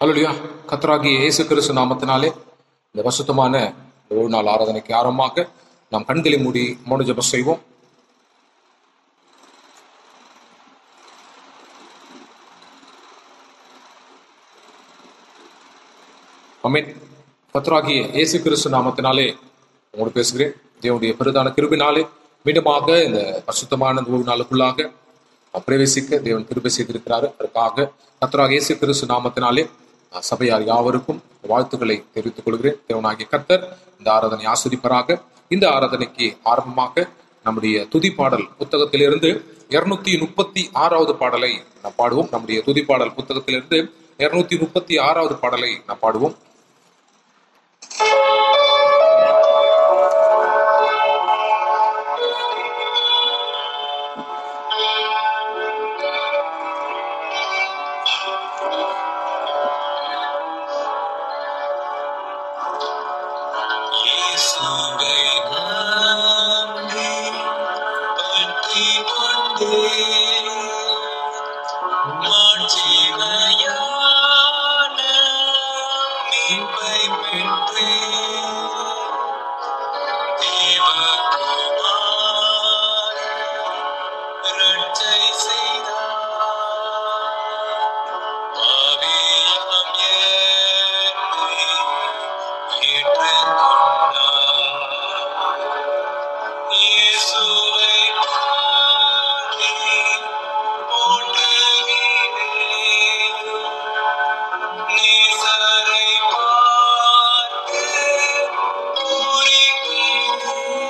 அல்லா கத்தராகிய இயேசு கிறிஸ்து நாமத்தினாலே இந்த பசுத்தமான இந்த ஒரு நாள் ஆராதனைக்கு ஆரம்பமாக நாம் கண்களை மூடி மௌன ஜெபம் செய்வோம் அமீன் கத்தராகிய இயேசு கிறிஸ்து நாமத்தினாலே உங்களோடு பேசுகிறேன் தேவனுடைய பெரிதான கிருபினாலே மீண்டுமாக இந்த பரிசுத்தமான இந்த ஒரு நாளுக்குள்ளாக பிரவேசிக்க தேவன் கிருபை செய்திருக்கிறாரு அதற்காக கத்தராக இயேசு கிறிஸ்து நாமத்தினாலே அஹ், சபையார் யாவருக்கும் வாழ்த்துக்களை தெரிவித்துக் கொள்கிறேன் தேவனாகிய கர்த்தர் இந்த ஆராதனை ஆஸ்வதிப்பராக இந்த ஆராதனைக்கு ஆரம்பமாக நம்முடைய துதி பாடல் புத்தகத்திலிருந்து இருநூத்தி முப்பத்தி ஆறாவது பாடலை நாம் பாடுவோம் நம்முடைய துதி பாடல் புத்தகத்திலிருந்து இருநூத்தி முப்பத்தி ஆறாவது பாடலை நாம் பாடுவோம் இயேசுவை நம்பி பற்றிக் கொண்டேன். மாட்சிமையான மீட்பைப் பெற்றேன். தேவகுமாரன் இரட்சை செய்தார். பாவியாம் என்னை ஏற்றுக்கொண்டார். இயேசுவை பாடி போற்றுகிறேன். நேசரை பார்த்து பூரிக்கிறேன்.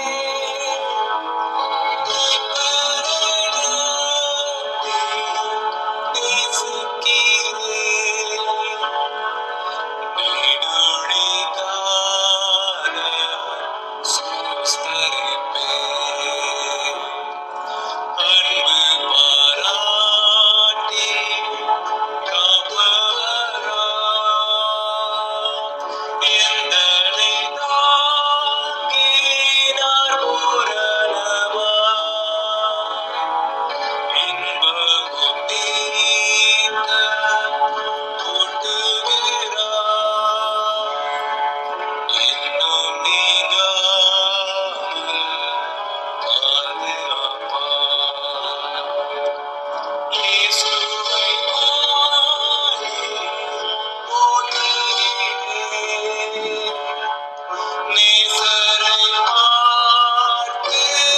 நேசரை பார்த்து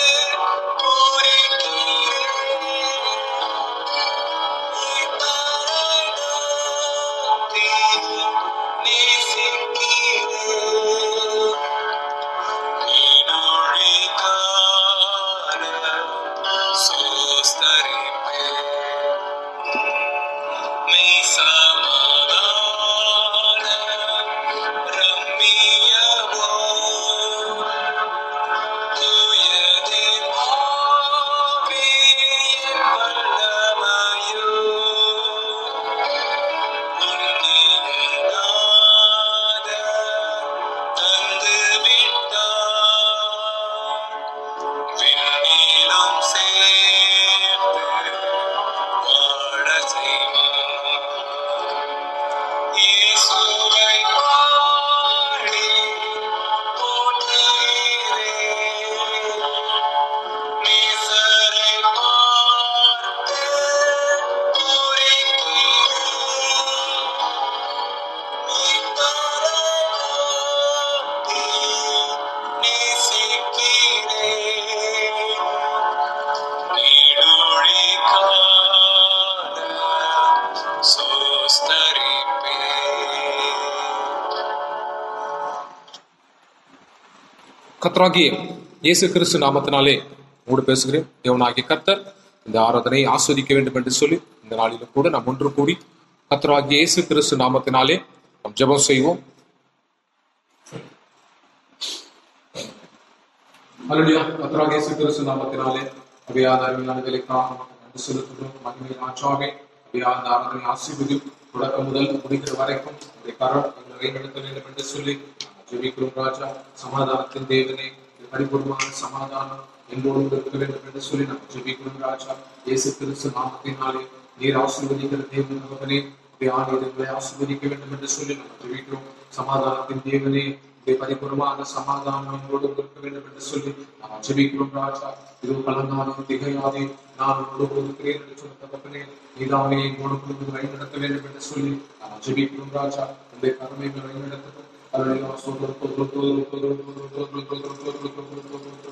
விண்ணிலும் சேர்ந்து வாழ செய்வார் இயேசுவை பாடி போற்றுகிறேன். நேசரை பார்த்து பூரிக்கிறேன். மீட்பரை நோக்கி நேசிக்கிறேன். நீடொழி காண சோஸ்தரிப்பேன். கர்த்தராகிய இயேசு கிறிஸ்து நாமத்தினாலே உங்களோடு பேசுகிறேன் தேவனாகிய கர்த்தர் இந்த ஆராதனையை ஆஸ்வதிக்க வேண்டும் என்று சொல்லி இந்த நாளிலும் கூட நாம் ஒன்று கூடி கர்த்தராகிய இயேசு கிறிஸ்து நாமத்தினாலே நாம் ஜெபம் செய்வோம் அல்லா கர்த்தராகிய இயேசு கிறிஸ்து நாமத்தினாலே அவையாத அருமையான வேலைக்காக நமக்கு நன்றி செலுத்துகிறோம் மகிமை ஆற்றாவே அவையாத ஆராதனை ஆசீர்வதியும் தொடக்கம் முதல் முடிக்கிற வரைக்கும் உடைய கரம் எங்களை வழிநடத்த வேண்டும் என்று சொல்லி ஜெபிக்கிறோம் ராஜா சமாதானத்தின் தேவனே இந்த பரிபூர்ணமான சமாதானம் எங்களோடு இருக்க வேண்டும் என்று சொல்லி நாம் ஜெபிக்கிறோம் ராஜா இயேசு கிறிஸ்து நாமத்தினாலே நீர் ஆசீர்வதிக்கிற தேவன் தகவனே ஆணையர்களை ஆசீர்வதிக்க வேண்டும் என்று சொல்லி நாம் ஜெபிக்கிறோம் சமாதானத்தின் தேவனே உடைய பரிபூர்ணமான சமாதானம் எங்களோடு இருக்க வேண்டும் என்று சொல்லி நாம் ஜெபிக்கிறோம் ராஜா இது கலங்காதே திகையாதே நான் உங்களோடு இருக்கிறேன் என்று சொன்ன தகப்பனே நீதானே எங்களோடு கொடுத்து வழி நடத்த வேண்டும் என்று சொல்லி நாம் ஜெபிக்கிறோம் ராஜா உடைய கருமைகளை வழி நடத்தட்டும் அல்லேலூயா. சோதரம், சோதரம், சோதரம், சோதரம், சோதரம், சோதரம், சோதரம்,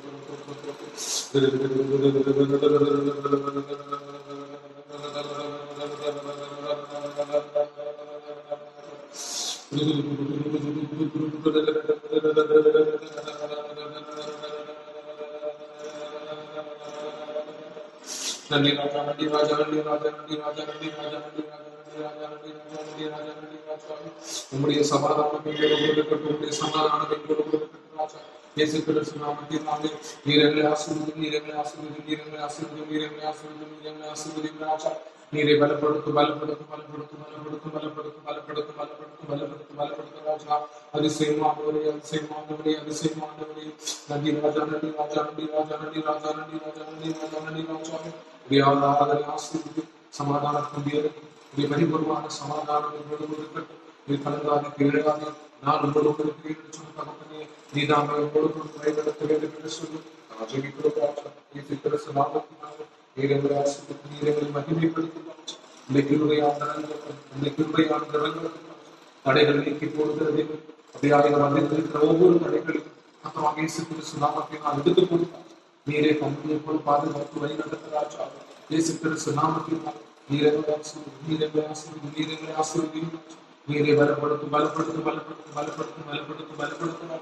நன்றி ராஜா நன்றி ராஜா நன்றி ராஜா நன்றி ராஜா நன்றி ராஜா நன்றி ராஜா நன்றி ராஜா நன்றி ராஜா நன்றி ராஜா நன்றி ராஜா உம்முடைய சமாதானம் எங்களோடு கொடுக்கட்டும் உம்முடைய சமாதானம் எங்களோடு கொடுக்கட்டும் ராஜா இயேசு கிறிஸ்து நாமத்தில் நாமே நீர் எங்களை ஆசீர்வதி நீர் எங்களை ஆசீர்வதி நீர் எங்களை ஆசீர்வதி நீர் எங்களை ஆசீர்வதி நீர் எங்களை ஆசீர்வதி ராஜா நீரை பலப்படுத்தும் பலப்படுத்தும் பலப்படுத்தும் பலப்படுத்தும் பலப்படுத்தும் பலப்படுத்தும் பலப்படுத்தும் பலப்படுத்தும் பலப்படுத்தும் ராஜா அதிசயமானவரே அதிசயமானவரே அதிசயமானவரே நன்றி ராஜா நன்றி ராஜா நன்றி ராஜா நன்றி ராஜா நன்றி ராஜா நன்றி ராஜா நன்றி ராஜா உடைய ஆதரவை ஆசீர்வதி சமாதானத்தின் தேவன் உடைய பரிபூர்வமான சமாதானம் எங்களோடு இருக்கட்டும் நீ கலங்காது கேளாது நான் உங்களோடு இருக்கிறேன் என்று சொன்ன தகப்பனே நீ நாம் உங்களோடு வழிநடத்த வேண்டும் என்று சொல்லி நான் ஜெபிக்கிறோம் ராஜா இயேசு கிறிஸ்து நாமத்தினாலே நீர் எங்களை ஆசீர்வதி நீர் எங்களை மகிமைப்படுத்தும் ராஜா இந்த கிருபையான நலன்கள் இந்த கிருபையான நலன்கள் தடைகள் நீக்கி போடுகிறது அப்படியாக வந்திருக்கிற ஒவ்வொரு தடைகளையும் அப்புறம் இயேசு கிறிஸ்து நாமத்தினால் எடுத்து கொடுத்தார் நீரே கண்ணியை போல் பாதுகாத்து வழி நடத்த ராஜா இயேசு கிறிஸ்து நாமத்தினால் நீரங்களை ஆசீர்வதி நீரங்களை ஆசீர்வதி நீரங்களை ஆசீர்வதி நீரை பலப்படுத்தும் பலப்படுத்தும் பலப்படுத்தும் பலப்படுத்தும் பலப்படுத்தும் பலப்படுத்தும்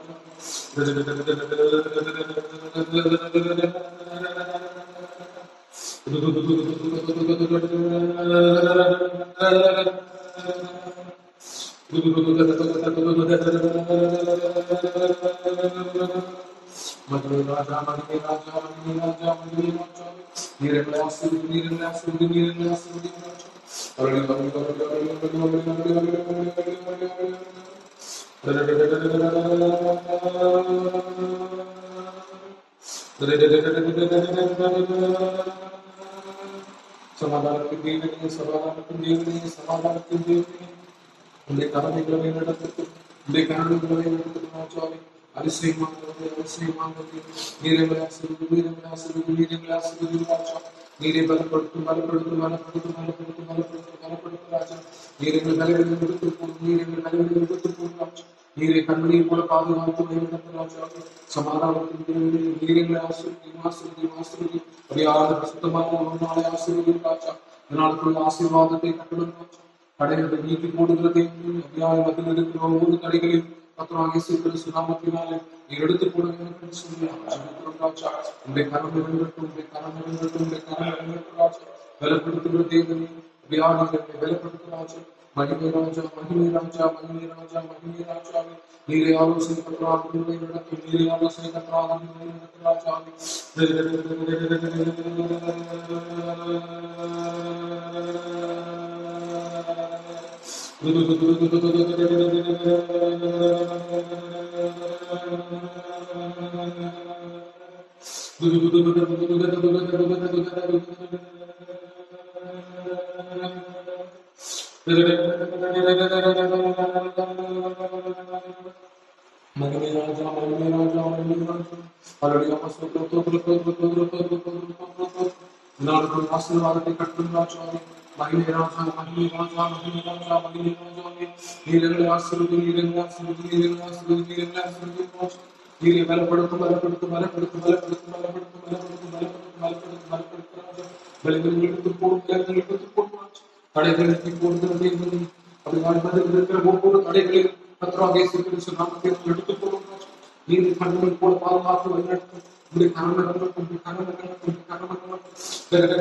மதுரை ராஜா மதுரை ராஜா மதுரை ராஜா மதுரை ராஜா நீரங்களை ஆசீர்வதி நீரங்களை ஆசீர்வதி நீரங்களை ஆசீர்வதி ராஜா அவர்களை அவர்களை அவர்களை அவர்களை அவர்களை அவர்களை அவர்களை சமாதானத்தின் தேவனே சமாதானத்தின் தேவனே சமாதானத்தின் தேவனே உடைய கடமைகளை நடத்தட்டும் உடைய கடமைகளை நடத்தட்டும் ராஜாவே அதிசயமானவரே அதிசயமானவரே நீரங்களை ஆசிர்வதி நீரங்களை ஆசிர்வதி நீரங்களை ஆசிர்வதி ராஜா நீரை பலப்படுத்தும் பலப்படுத்தும் பலப்படுத்தும் பலப்படுத்தும் பலப்படுத்தும் பலப்படுத்தும் ராஜா நீரங்கள் தலைவர்கள் எடுத்து போடும் நீரங்கள் தலைவர்கள் எடுத்து போடும் ராஜா நீரை கண்மணியை போல பாதுகாத்து வழிநடத்தும் ராஜா சமாதானத்தின் தேவனே நீரங்களை ஆசிர்வதி ஆசிர்வதி ஆசிர்வதி அப்படியான பிரசுத்தமான ஒரு நாளை ஆசிர்வதி ராஜா இதனாலுக்குள்ள ஆசீர்வாதத்தை கட்டணும் ராஜா தடைகளை நீக்கி போடுகிறது அத்தியாயம் அதில் இருக்கிற ஒவ்வொரு தடைகளையும் கத்தராக இயேசு கிறிஸ்து நாமத்தினாலே நீர் எடுத்து போட வேண்டும் என்று சொல்லி ஜெபிக்கிறோம் ராஜா உங்களுடைய கரம் இறங்கட்டும் உங்களுடைய கரம் இறங்கட்டும் உங்களுடைய கரம் இறங்கட்டும் ராஜா பலப்படுத்துகிற தேவனே வியாதிகளை பலப்படுத்தும் ராஜா மகிமை ராஜா மகிமை ராஜா மகிமை ராஜா மகிமை ராஜாவே நீரை ஆலோசனை கத்தராக உங்களை நடத்தும் நீரை ஆலோசனை கத்தராக உங்களை நடத்தும் ராஜாவே மகிமை ராஜா மகிமை ராஜா மகிமை ராஜா அவருடைய ஆசீர்வாதத்தை தோற்று தோற்று தோற்று தோற்று தோற்று தோற்று தோற்று நாளுக்குள் ஆசீர்வாதத்தை கட்டும் ராஜாவே மகிமை ராஜா மகிமை ராஜா மகிமை ராஜா மகிமை ராஜாவே நீரங்களை ஆசீர்வதி நீரங்களை ஆசீர்வதி நீரங்களை ஆசீர்வதி நீரங்களை ஆசீர்வதி ராஜா நீரை பலப்படுத்தும் பலப்படுத்தும் பலப்படுத்தும் பலப்படுத்தும் பலப்படுத்தும் பலப்படுத்தும் பலப்படுத்தும் பலப்படுத்தும் பலப்படுத்தும் ராஜா பலங்களை எடுத்து போடும் பலங்களை எடுத்து போடும் ராஜா தடைகளுக்கு போடுகிறது என்பது அப்படி வாழ்வதில் இருக்கிற ஒவ்வொரு தடைகளையும் கத்தராக இயேசு கிறிஸ்து நாமத்தில் எடுத்து போடும் ராஜா நீர் கண்களை போல பாதுகாத்து வழிநடத்தும் உடைய கனவு நடக்கும் உடைய கனவு நடக்கும் உடைய கனவு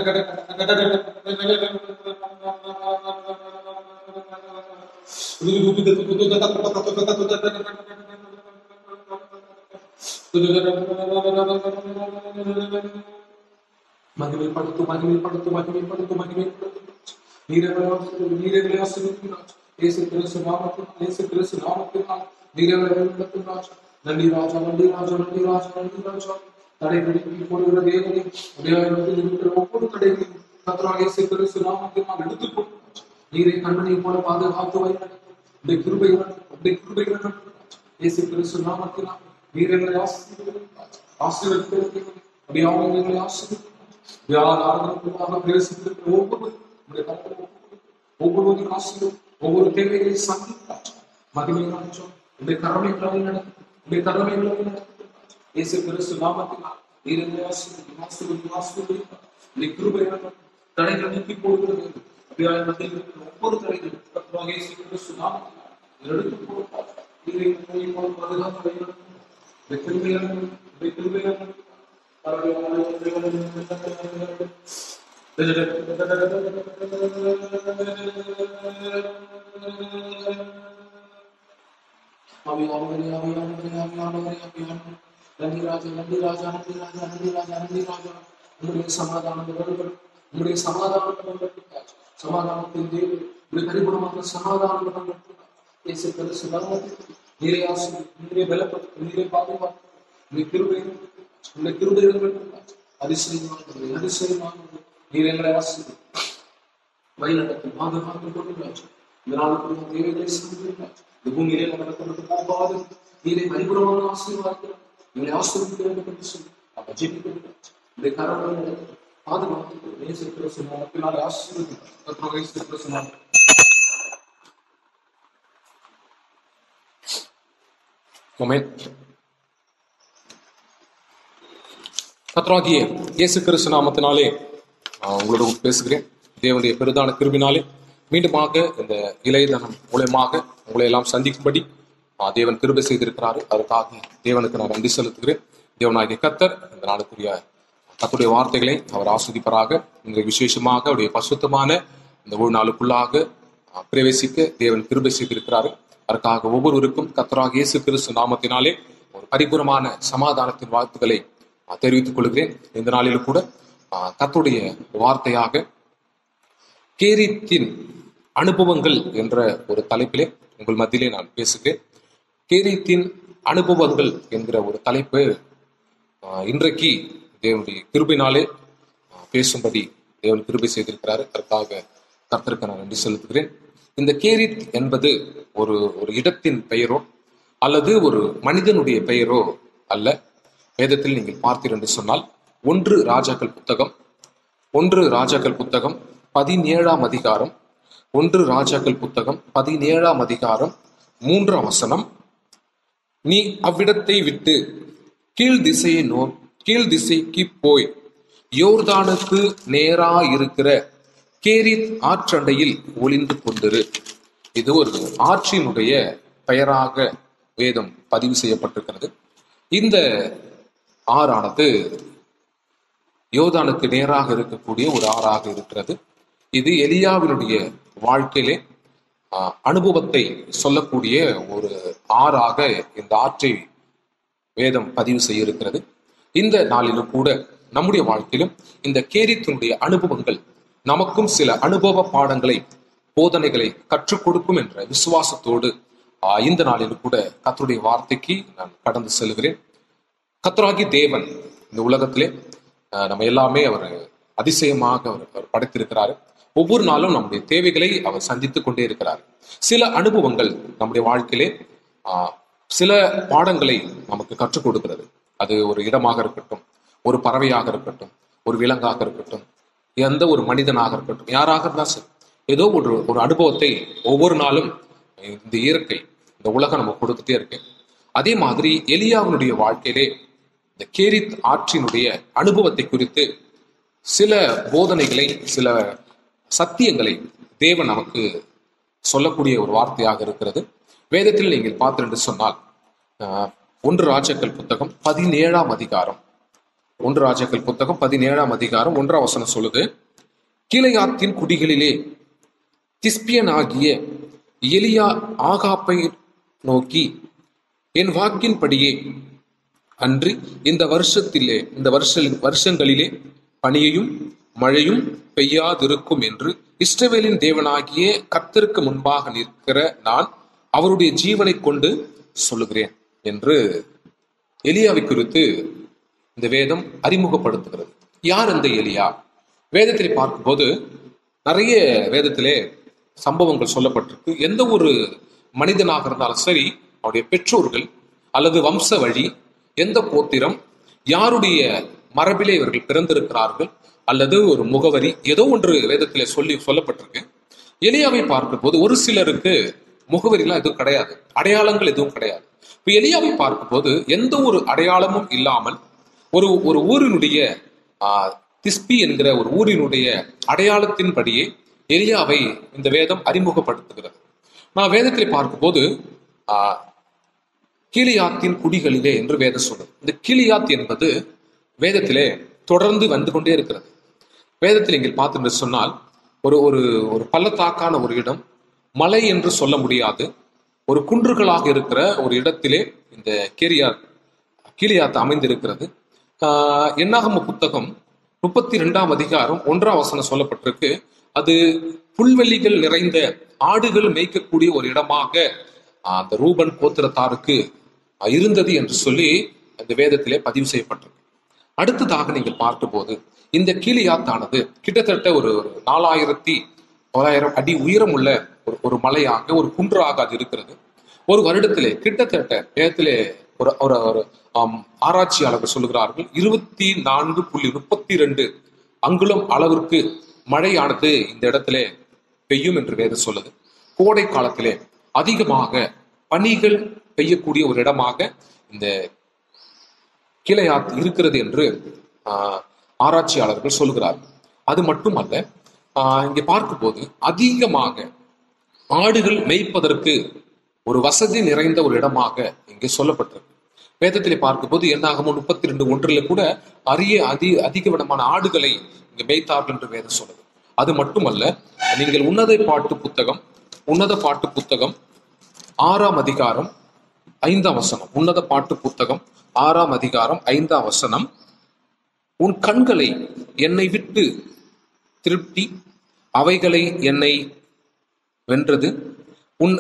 நடக்கும் மகிமைப்படுத்தும் மகிமைப்படுத்தும் மகிமைப்படுத்தும் மகிமைப்படுத்தும் நீரங்களை ஆசீர்வதி நீரங்களை ஆசீர்வதிக்கிறார் இயேசு கிறிஸ்து நாமத்தினால் இயேசு கிறிஸ்து நாமத்தினால் நீரங்களை வழிநடத்தும் ராஜா நன்றி ராஜா நன்றி ராஜா நன்றி ராஜா நன்றி ராஜா தடைகளுக்கு போடுகிற தேவனை அடையாளத்தில் இருக்கிற ஒவ்வொரு தடைகளையும் கத்தராக இயேசு கிறிஸ்து நாமத்தினால் எடுத்துக் கொண்டு நீரை கண்ணனை போல பாதுகாத்து வைக்கிறது உடைய கிருபை வேண்டும் உடைய கிருபை வேண்டும் இயேசு கிறிஸ்து நாமத்தினால் நீர் எங்களை ஆசீர்வதிக்கிறீர். ஆசீர்வதிக்கிறீர். அப்படியே அவங்க எங்களை ஆசீர்வதிக்கிறீர். யார் ஆராதனைக்குள்ளாக பிரவேசித்திருக்கிற ஒவ்வொரு உடைய கரத்தில் ஒப்புக்கொடுக்கிறோம். ஒவ்வொருவரின் ஆசீர்வாதம் ஒவ்வொரு தேவைகளை சந்தித்தார் மகிமையாச்சோம் உடைய கரமைகளை நடக்கும் உடைய கரமைகளை நடக்கும் இயேசு கிறிஸ்து நாமத்தினால் நீர் எங்களை ஆசீர்வதி ஆசீர்வதி ஆசீர்வதி உடைய கிருபை வேண்டும் தடைகளை நீக்கி போடுகிறது அப்படியே மத்தியில் இருக்கிற ஒவ்வொரு தடைகளும் கர்த்தராகிய இயேசு கிறிஸ்து நாமத்தினால் நீர் எடுத்து போடுவார் நீரை போய் போல் பாதுகாத்து வைக்கிறது உடைய கிருபை வேண்டும் உடைய கிருபை வேண்டும் ஆவி ஆவி ஆவி ஆவி ஆவி ஆவி ஆவி ஆவி நன்றி ராஜா நன்றி ராஜா நன்றி ராஜா நன்றி ராஜா நன்றி ராஜா உங்களுடைய சமாதானம் வருகிறது உங்களுடைய சமாதானம் வருகிறது சமாதானத்தின் தேவன் உங்களுடைய பரிபூர்ணமான சமாதானம் வருகிறது இயேசு கிறிஸ்து நாமத்தில் நீரை ஆசி நீரை பலப்படுத்து நீரை பாதுகாத்து உங்களுடைய கிருபை உங்களுடைய கிருபை வேண்டும் அதிசயமானது அதிசயமானது நீர் எங்களை ஆசிரியர் வழிநடத்தும் பாதுகாப்பு கொள்ளுங்கள் இதனாலுக்குரிய தேவைகளை சந்திக்கிறார் இந்த பூமியிலே நடக்கிறது போகாது நீரை பரிபூர்ணமான ஆசீர்வாதம் எங்களை ஆசீர்வதிக்க வேண்டும் என்று சொல்லி அப்ப ஜெபிக்கிறார் இந்த கரங்களை நடக்கும் பாதுகாப்பு நேசிக்கிற சொன்னார் ஆசீர்வதிக்கிறார் சொன்னார் Moment. கத்ராகிய இயேசு கிறிஸ்து நாமத்தினாலே ஆஹ், உங்களோட பேசுகிறேன் தேவனுடைய பெரிதான கிருபினாலே மீண்டுமாக இந்த இளையதனம் மூலயமாக உங்களை எல்லாம் சந்திக்கும்படி ஆஹ், தேவன் கிருபை செய்திருக்கிறாரு அதற்காக தேவனுக்கு நான் நன்றி செலுத்துகிறேன் தேவனாகிய கத்தர் இந்த நாளுக்குரிய கத்துடைய வார்த்தைகளை அவர் ஆஸ்வதிப்பராக இன்றைய விசேஷமாக அவருடைய பசுத்தமான இந்த ஒரு நாளுக்குள்ளாக ஆஹ், பிரவேசிக்க தேவன் கிருபை செய்திருக்கிறாரு அதற்காக ஒவ்வொருவருக்கும் கத்தராக இயேசு கிறிஸ்து நாமத்தினாலே ஒரு பரிபூரமான சமாதானத்தின் வாழ்த்துக்களை ஆஹ், தெரிவித்துக் கொள்கிறேன் இந்த நாளிலும் கூட ஆஹ், கர்த்தருடைய வார்த்தையாக கேரித்தின் அனுபவங்கள் என்ற ஒரு தலைப்பிலே உங்கள் மத்தியிலே நான் பேசுகிறேன் கேரித்தின் அனுபவங்கள் என்கிற ஒரு தலைப்பு ஆஹ், இன்றைக்கு தேவனுடைய கிருபினாலே ஆஹ், பேசும்படி தேவன் கிருபை செய்திருக்கிறாரு அதற்காக கர்த்தருக்கு நான் நன்றி செலுத்துகிறேன் இந்த கேரித் என்பது ஒரு ஒரு இடத்தின் பெயரோ அல்லது ஒரு மனிதனுடைய பெயரோ அல்ல வேதத்தில் நீங்கள் பார்த்தீர் என்று சொன்னால் ஒன்று ராஜாக்கள் புத்தகம் ஒன்று ராஜாக்கள் புத்தகம் பதினேழாம் அதிகாரம் ஒன்று ராஜாக்கள் புத்தகம் பதினேழாம் அதிகாரம் மூன்றாம் வசனம் நீ அவ்விடத்தை விட்டு கீழ் திசையை நோ கீழ் திசைக்கு போய் யோர்தானுக்கு நேரா இருக்கிற கேரித் ஆற்றண்டையில் ஒளிந்து கொண்டிரு இது ஒரு ஆற்றினுடைய பெயராக வேதம் பதிவு செய்யப்பட்டிருக்கிறது இந்த ஆறானது யோதானுக்கு நேராக இருக்கக்கூடிய ஒரு ஆறாக இருக்கிறது இது எலியாவினுடைய வாழ்க்கையிலே ஆஹ், அனுபவத்தை சொல்லக்கூடிய ஒரு ஆறாக இந்த ஆற்றை வேதம் பதிவு செய்ய இருக்கிறது இந்த நாளிலும் கூட நம்முடைய வாழ்க்கையிலும் இந்த கேரித்தினுடைய அனுபவங்கள் நமக்கும் சில அனுபவ பாடங்களை போதனைகளை கற்றுக் கொடுக்கும் என்ற விசுவாசத்தோடு ஆஹ், இந்த நாளிலும் கூட கர்த்தருடைய வார்த்தைக்கு நான் கடந்து செல்கிறேன் கர்த்தராகி தேவன் இந்த உலகத்திலே அஹ், நம்ம எல்லாமே அவர் அதிசயமாக அவர் அவர் படைத்திருக்கிறாரு ஒவ்வொரு நாளும் நம்முடைய தேவைகளை அவர் சந்தித்துக் கொண்டே இருக்கிறார் சில அனுபவங்கள் நம்முடைய வாழ்க்கையிலே ஆஹ், சில பாடங்களை நமக்கு கற்றுக் கொடுக்கிறது அது ஒரு இடமாக இருக்கட்டும் ஒரு பறவையாக இருக்கட்டும் ஒரு விலங்காக இருக்கட்டும் எந்த ஒரு மனிதனாக இருக்கட்டும் யாராக இருந்தா சரி ஏதோ ஒரு ஒரு அனுபவத்தை ஒவ்வொரு நாளும் இந்த இயற்கை இந்த உலகம் நமக்கு கொடுத்துட்டே இருக்கு அதே மாதிரி எலியாவினுடைய வாழ்க்கையிலே இந்த கேரித் ஆற்றினுடைய அனுபவத்தை குறித்து சில போதனைகளை சில சத்தியங்களை தேவன் நமக்கு சொல்லக்கூடிய ஒரு வார்த்தையாக இருக்கிறது வேதத்தில் நீங்கள் பார்த்து என்று சொன்னால் ஆஹ், ஒன்று ராஜாக்கள் புத்தகம் பதினேழாம் அதிகாரம் ஒன்று ராஜாக்கள் புத்தகம் பதினேழாம் அதிகாரம் ஒன்றாம் வசனம் சொல்லுது கீழையாத்தின் குடிகளிலே திஸ்பியனாகிய எலியா ஆகாப்பை நோக்கி என் வாக்கின்படியே அன்றி இந்த வருஷத்திலே இந்த வருஷ வருஷங்களிலே பனியையும் மழையும் பெய்யாதிருக்கும் என்று இஸ்ரவேலின் தேவனாகிய கர்த்தருக்கு முன்பாக நிற்கிற நான் அவருடைய ஜீவனை கொண்டு சொல்லுகிறேன் என்று எலியாவை குறித்து இந்த வேதம் அறிமுகப்படுத்துகிறது யார் அந்த எலியா வேதத்தில் பார்க்கும்போது நிறைய வேதத்திலே சம்பவங்கள் சொல்லப்பட்டிருக்கு எந்த ஒரு மனிதனாக இருந்தாலும் சரி அவருடைய பெற்றோர்கள் அல்லது வம்ச வழி எந்த கோத்திரம் யாருடைய மரபிலே இவர்கள் பிறந்திருக்கிறார்கள் அல்லது ஒரு முகவரி ஏதோ ஒன்று வேதத்திலே சொல்லி சொல்லப்பட்டிருக்கு எலியாவை பார்க்கும்போது ஒரு சிலருக்கு முகவரிலாம் எதுவும் கிடையாது அடையாளங்கள் எதுவும் கிடையாது இப்ப எலியாவை பார்க்கும்போது எந்த ஒரு அடையாளமும் இல்லாமல் ஒரு ஒரு ஊரினுடைய ஆஹ், திஸ்பி என்கிற ஒரு ஊரினுடைய அடையாளத்தின்படியே எலியாவை இந்த வேதம் அறிமுகப்படுத்துகிறது நான் வேதத்தில் பார்க்கும்போது ஆஹ், கீலியாத்தின் குடிகளிலே என்று வேதம் சொல்லுது இந்த கீலியாத் என்பது வேதத்திலே தொடர்ந்து வந்து கொண்டே இருக்கிறது வேதத்தில் நீங்கள் பார்த்து சொன்னால் ஒரு ஒரு ஒரு பள்ளத்தாக்கான ஒரு இடம் மலை என்று சொல்ல முடியாது ஒரு குன்றுகளாக இருக்கிற ஒரு இடத்திலே இந்த கேரியாத் கீலியாத் அமைந்திருக்கிறது ஆஹ் என்னாகம புத்தகம் முப்பத்தி ரெண்டாம் அதிகாரம் ஒன்றாம் வசனம் சொல்லப்பட்டிருக்கு அது புல்வெளிகள் நிறைந்த ஆடுகள் மேய்க்கக்கூடிய ஒரு இடமாக ஆஹ் அந்த ரூபன் கோத்திரத்தாருக்கு ஆஹ் இருந்தது என்று சொல்லி அந்த வேதத்திலே பதிவு செய்யப்பட்டிருக்கு அடுத்ததாக நீங்கள் பார்க்கும்போது இந்த கீழியாத்தானது கிட்டத்தட்ட ஒரு ஒரு நாலாயிரத்தி தொள்ளாயிரம் அடி உயரமுள்ள ஒரு ஒரு மலையாக ஒரு குன்றாக அது இருக்கிறது ஒரு வருடத்திலே கிட்டத்தட்ட வேதத்திலே ஒரு ஒரு ஒரு ஆம், ஆராய்ச்சியாளர்கள் சொல்லுகிறார்கள் இருபத்தி நான்கு புள்ளி முப்பத்தி ரெண்டு அங்குலம் அளவிற்கு மழையானது இந்த இடத்திலே பெய்யும் என்று வேதம் சொல்லுது கோடை காலத்திலே அதிகமாக பனிகள் பெய்யக்கூடிய ஒரு இடமாக இந்த கீழையாத் இருக்கிறது என்று ஆஹ், ஆராய்ச்சியாளர்கள் சொல்கிறார்கள் அது மட்டுமல்ல ஆஹ், இங்கே பார்க்கும்போது அதிகமாக ஆடுகள் மேய்ப்பதற்கு ஒரு வசதி நிறைந்த ஒரு இடமாக இங்கே சொல்லப்பட்டிருக்கு வேதத்திலே பார்க்கும்போது என்னாகமோ முப்பத்தி ரெண்டு ஒன்றில் கூட அரிய அதி அதிக விதமான ஆடுகளை இங்கே மேய்த்தார்கள் என்று வேதம் சொல்லுது அது மட்டுமல்ல நீங்கள் உன்னத பாட்டு புத்தகம் உன்னத பாட்டு புத்தகம் ஆறாம் அதிகாரம் ஐந்தாம் வசனம் உன்னத பாட்டு புத்தகம் ஆறாம் அதிகாரம் ஐந்தாம் வசனம் உன் கண்களை என்னை விட்டு திருப்தி அவைகளை என்னை வென்றது உன்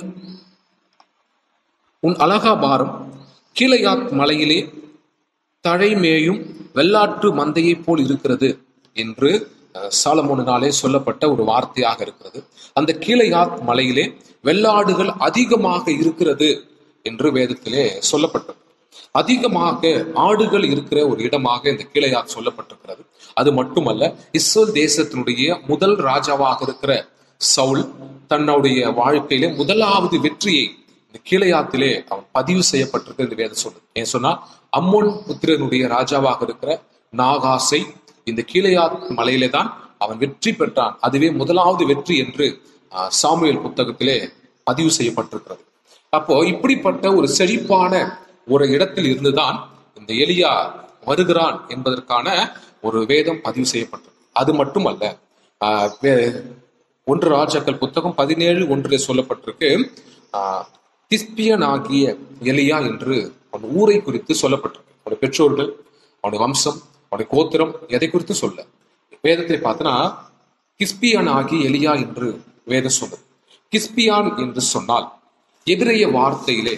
உன் அலகாபாரம் கீழையாத் மலையிலே தழைமேயும் வெள்ளாற்று மந்தையைப் போல் இருக்கிறது என்று அஹ், சாலமோனினாலே சொல்லப்பட்ட ஒரு வார்த்தையாக இருக்கிறது அந்த கீழையாத் மலையிலே வெள்ளாடுகள் அதிகமாக இருக்கிறது என்று வேதத்திலே சொல்லப்பட்டது அதிகமாக ஆடுகள் இருக்கிற ஒரு இடமாக இந்த கீழையாத் சொல்லப்பட்டிருக்கிறது அது மட்டுமல்ல இஸ்ரேல் தேசத்தினுடைய முதல் ராஜாவாக இருக்கிற சவுல் தன்னுடைய வாழ்க்கையிலே முதலாவது வெற்றியை இந்த கீழையாத்திலே அவன் பதிவு செய்யப்பட்டிருக்கு என்று வேதம் சொல்லுது ஏன் சொன்னா அம்மோன் புத்திரனுடைய ராஜாவாக இருக்கிற நாகாசை இந்த கீழையாத் மலையிலே தான் அவன் வெற்றி பெற்றான் அதுவே முதலாவது வெற்றி என்று ஆஹ், சாமுவேல் புத்தகத்திலே பதிவு செய்யப்பட்டிருக்கிறது அப்போ இப்படிப்பட்ட ஒரு செழிப்பான ஒரு இடத்தில் இருந்துதான் இந்த எலியா வருகிறான் என்பதற்கான ஒரு வேதம் பதிவு செய்யப்பட்டது அது மட்டுமல்ல ஆஹ், வே- ஒன்று ராஜாக்கள் புத்தகம் பதினேழு ஒன்றில் சொல்லப்பட்டிருக்கு ஆஹ், திஸ்பியனாகிய எலியா என்று அவன் ஊரை குறித்து சொல்லப்பட்டிருக்கு அவனுடைய பெற்றோர்கள் அவனுடைய வம்சம் அவனுடைய கோத்திரம் எதை குறித்து சொல்ல வேதத்தை பார்த்தனா கிஸ்பியான் ஆகி எலியா என்று வேதம் சொல்லுது கிஸ்பியான் என்று சொன்னால் எபிரேய வார்த்தையிலே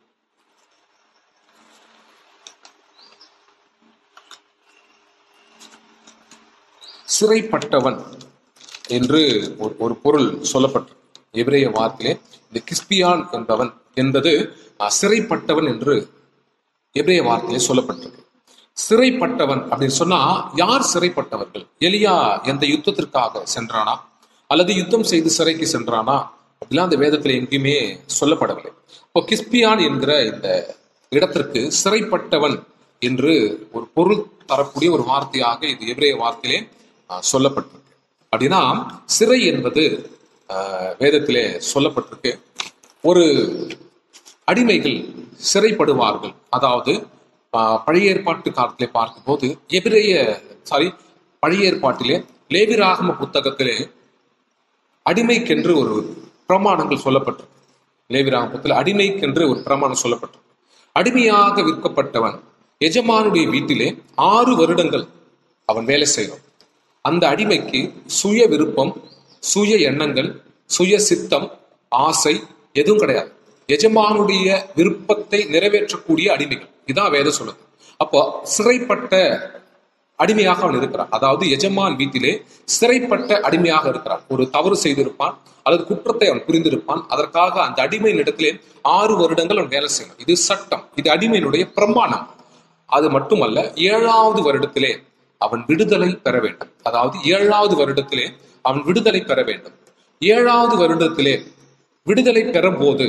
சிறைப்பட்டவன் என்று ஒரு ஒரு பொருள் சொல்லப்பட்டிருக்கு எபிரேய வார்த்தையிலே இந்த கிஸ்பியான் என்பவன் என்பது அஹ், சிறைப்பட்டவன் என்று எபிரேய வார்த்தையிலே சொல்லப்பட்டிருக்கு சிறைப்பட்டவன் அப்படின்னு சொன்னா யார் சிறைப்பட்டவர்கள் எலியா எந்த யுத்தத்திற்காக சென்றானா அல்லது யுத்தம் செய்து சிறைக்கு சென்றானா அப்படிலாம் அந்த வேதத்துல எங்கேயுமே சொல்லப்படவில்லை இப்போ கிஸ்பியான் என்கிற இந்த இடத்திற்கு சிறைப்பட்டவன் என்று ஒரு பொருள் தரக்கூடிய ஒரு வார்த்தையாக இது எபிரேய வார்த்தையிலே ஆஹ், சொல்லப்பட்டிருக்கு அப்படின்னா சிறை என்பது ஆஹ், வேதத்திலே சொல்லப்பட்டிருக்கு ஒரு அடிமைகள் சிறைப்படுவார்கள் அதாவது ஆஹ், பழைய ஏற்பாட்டு காலத்திலே பார்க்கும்போது எபிரேய சாரி பழைய ஏற்பாட்டிலே லேவிராகம புத்தகத்திலே அடிமைக்கென்று ஒரு பிரமாணங்கள் சொல்லப்பட்டிருக்கு லேவிராகமத்தில் அடிமைக்கென்று ஒரு பிரமாணம் சொல்லப்பட்டிருக்கு அடிமையாக விற்கப்பட்டவன் எஜமானுடைய வீட்டிலே ஆறு வருடங்கள் அவன் வேலை செய்வான் அந்த அடிமைக்கு சுய விருப்பம் சுய எண்ணங்கள் சுய சித்தம் ஆசை எதுவும் கிடையாது எஜமானுடைய விருப்பத்தை நிறைவேற்றக்கூடிய அடிமைகள் இதான் வேதம் சொல்லுது அப்போ சிறைப்பட்ட அடிமையாக அவன் இருக்கிறான் அதாவது எஜமான் வீட்டிலே சிறைப்பட்ட அடிமையாக இருக்கிறான் ஒரு தவறு செய்திருப்பான் அல்லது குற்றத்தை அவன் புரிந்திருப்பான் அதற்காக அந்த அடிமையின் இடத்திலே ஆறு வருடங்கள் அவன் வேலை செய்யணும் இது சட்டம் இது அடிமையினுடைய பிரமாணம் அது மட்டுமல்ல ஏழாவது வருடத்திலே அவன் விடுதலை பெற வேண்டும் அதாவது ஏழாவது வருடத்திலே அவன் விடுதலை பெற வேண்டும் ஏழாவது வருடத்திலே விடுதலை பெறும்போது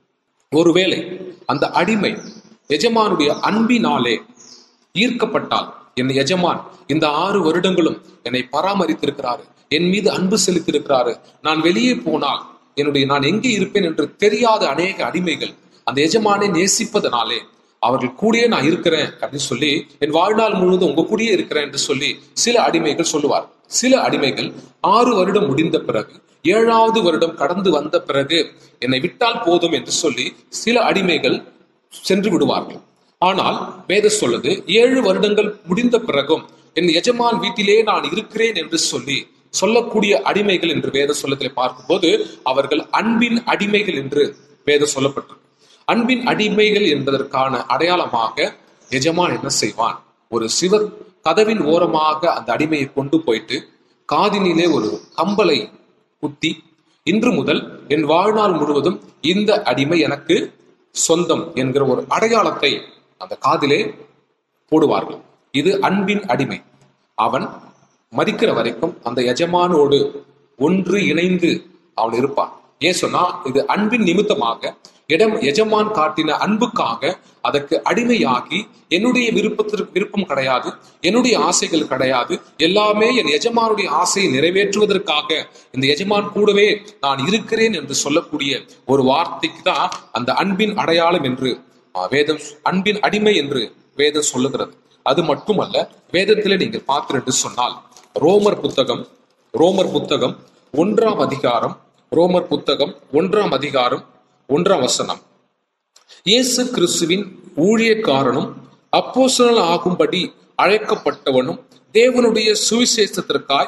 ஒருவேளை அந்த அடிமை எஜமானுடைய அன்பினாலே ஈர்க்கப்பட்டால் என் எஜமான் இந்த ஆறு வருடங்களும் என்னை பராமரித்திருக்கிறாரு என் மீது அன்பு செலுத்தியிருக்கிறாரு நான் வெளியே போனால் என்னுடைய நான் எங்கே இருப்பேன் என்று தெரியாத அநேக அடிமைகள் அந்த எஜமானை நேசிப்பதனாலே அவர்கள் கூடயே நான் இருக்கிறேன் அப்படின்னு சொல்லி என் வாழ்நாள் முழுவதும் உங்க கூடயே இருக்கிறேன் என்று சொல்லி சில அடிமைகள் சொல்லுவார் சில அடிமைகள் ஆறு வருடம் முடிந்த பிறகு ஏழாவது வருடம் கடந்து வந்த பிறகு என்னை விட்டால் போதும் என்று சொல்லி சில அடிமைகள் சென்று விடுவார்கள் ஆனால் வேத சொல்லுது ஏழு வருடங்கள் முடிந்த பிறகும் என் எஜமான் வீட்டிலே நான் இருக்கிறேன் என்று சொல்லி சொல்லக்கூடிய அடிமைகள் என்று வேத சொல்லத்திலே பார்க்கும்போது அவர்கள் அன்பின் அடிமைகள் என்று வேத சொல்லப்பட்டிருக்கு அன்பின் அடிமைகள் என்பதற்கான அடையாளமாக எஜமான் என்ன செய்வான் ஒரு சிவ கதவின் ஓரமாக அந்த அடிமையை கொண்டு போயிட்டு காதினிலே ஒரு கம்பலை குத்தி இன்று முதல் என் வாழ்நாள் முழுவதும் இந்த அடிமை எனக்கு சொந்தம் என்கிற ஒரு அடையாளத்தை அந்த காதிலே போடுவார்கள் இது அன்பின் அடிமை அவன் மதிக்கிற வரைக்கும் அந்த எஜமானோடு ஒன்று இணைந்து அவன் இருப்பான் ஏன் சொன்னா இது அன்பின் நிமித்தமாக இடம் எஜமான் காட்டின அன்புக்காக அதற்கு அடிமையாகி என்னுடைய விருப்பத்திற்கு விருப்பம் கிடையாது என்னுடைய ஆசைகள் கிடையாது எல்லாமே என் எஜமானுடைய ஆசையை நிறைவேற்றுவதற்காக இந்த எஜமான் கூடவே நான் இருக்கிறேன் என்று சொல்லக்கூடிய ஒரு வார்த்தைக்கு தான் அந்த அன்பின் அடையாளம் என்று ஆஹ், வேதம் அன்பின் அடிமை என்று வேதம் சொல்லுகிறது அது மட்டுமல்ல வேதத்திலே நீங்கள் பார்த்தீர்கள் என்று சொன்னால் ரோமர் புத்தகம் ரோமர் புத்தகம் ஒன்றாம் அதிகாரம் ரோமர் புத்தகம் ஒன்றாம் அதிகாரம் ஒன்றாம் வசனம் இயேசு கிறிஸ்துவின் ஊழியக்காரனும் அப்போஸ்தலன் ஆகும்படி அழைக்கப்பட்டவனும் தேவனுடைய சுவிசேஷத்திற்காய்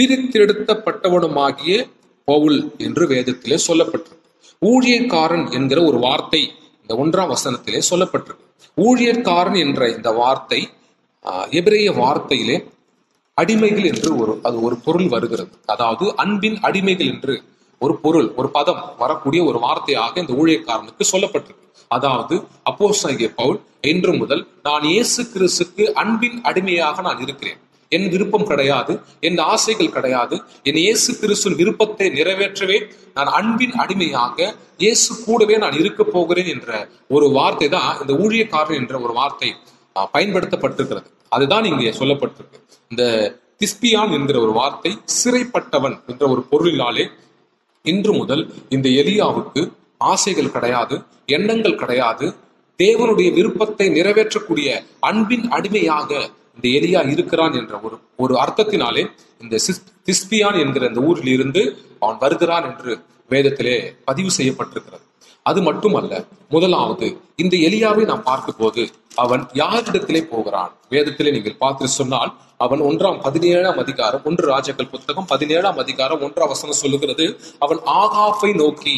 பிரித்தெடுத்தப்பட்டவனுமாகிய பவுல் என்று வேதத்திலே சொல்லப்பட்டிருக்கு ஊழியக்காரன் என்கிற ஒரு வார்த்தை இந்த ஒன்றாம் வசனத்திலே சொல்லப்பட்டிருக்கு ஊழியக்காரன் என்ற இந்த வார்த்தை ஆஹ், எபிரேய வார்த்தையிலே அடிமைகள் என்று ஒரு அது ஒரு பொருள் வருகிறது அதாவது அன்பின் அடிமைகள் என்று ஒரு பொருள் ஒரு பதம் வரக்கூடிய ஒரு வார்த்தையாக இந்த ஊழியக்காரனுக்கு சொல்லப்பட்டிருக்கு அதாவது அப்போஸ்தலனாகிய பவுல் இன்று முதல் நான் இயேசு கிறிஸ்துக்கு அன்பின் அடிமையாக நான் இருக்கிறேன் என் விருப்பம் கிடையாது என் ஆசைகள் கிடையாது என் இயேசு கிறிஸ்துவின் விருப்பத்தை நிறைவேற்றவே நான் அன்பின் அடிமையாக இயேசு கூடவே நான் இருக்க போகிறேன் என்ற ஒரு வார்த்தை தான் இந்த ஊழியக்காரன் என்ற ஒரு வார்த்தை ஆஹ், பயன்படுத்தப்பட்டிருக்கிறது அதுதான் இங்கே சொல்லப்பட்டிருக்கு இந்த திஸ்பியான் என்கிற ஒரு வார்த்தை சிறைப்பட்டவன் என்ற ஒரு பொருளினாலே இன்று முதல் இந்த எலியாவுக்கு ஆசைகள் கிடையாது எண்ணங்கள் கிடையாது தேவனுடைய விருப்பத்தை நிறைவேற்றக்கூடிய அன்பின் அடிமையாக இந்த எலியா இருக்கிறான் என்ற ஒரு ஒரு அர்த்தத்தினாலே இந்த சிஸ்- திஸ்பியான் என்கிற இந்த ஊரில் இருந்து அவன் வருகிறான் என்று வேதத்திலே பதிவு செய்யப்பட்டிருக்கிறது அது மட்டுமல்ல முதலாவது இந்த எலியாவை நாம் பார்க்கும்போது அவன் யாரிடத்திலே போகிறான் வேதத்திலே நீங்கள் பார்த்து சொன்னால் அவன் ஒன்றாம் பதினேழாம் அதிகாரம் ஒன்று ராஜாக்கள் புத்தகம் பதினேழாம் அதிகாரம் ஒன்றாம் வசனம் சொல்லுகிறது அவன் ஆகாப்பை நோக்கி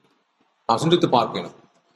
நான் சிந்தித்து பார்க்கணும்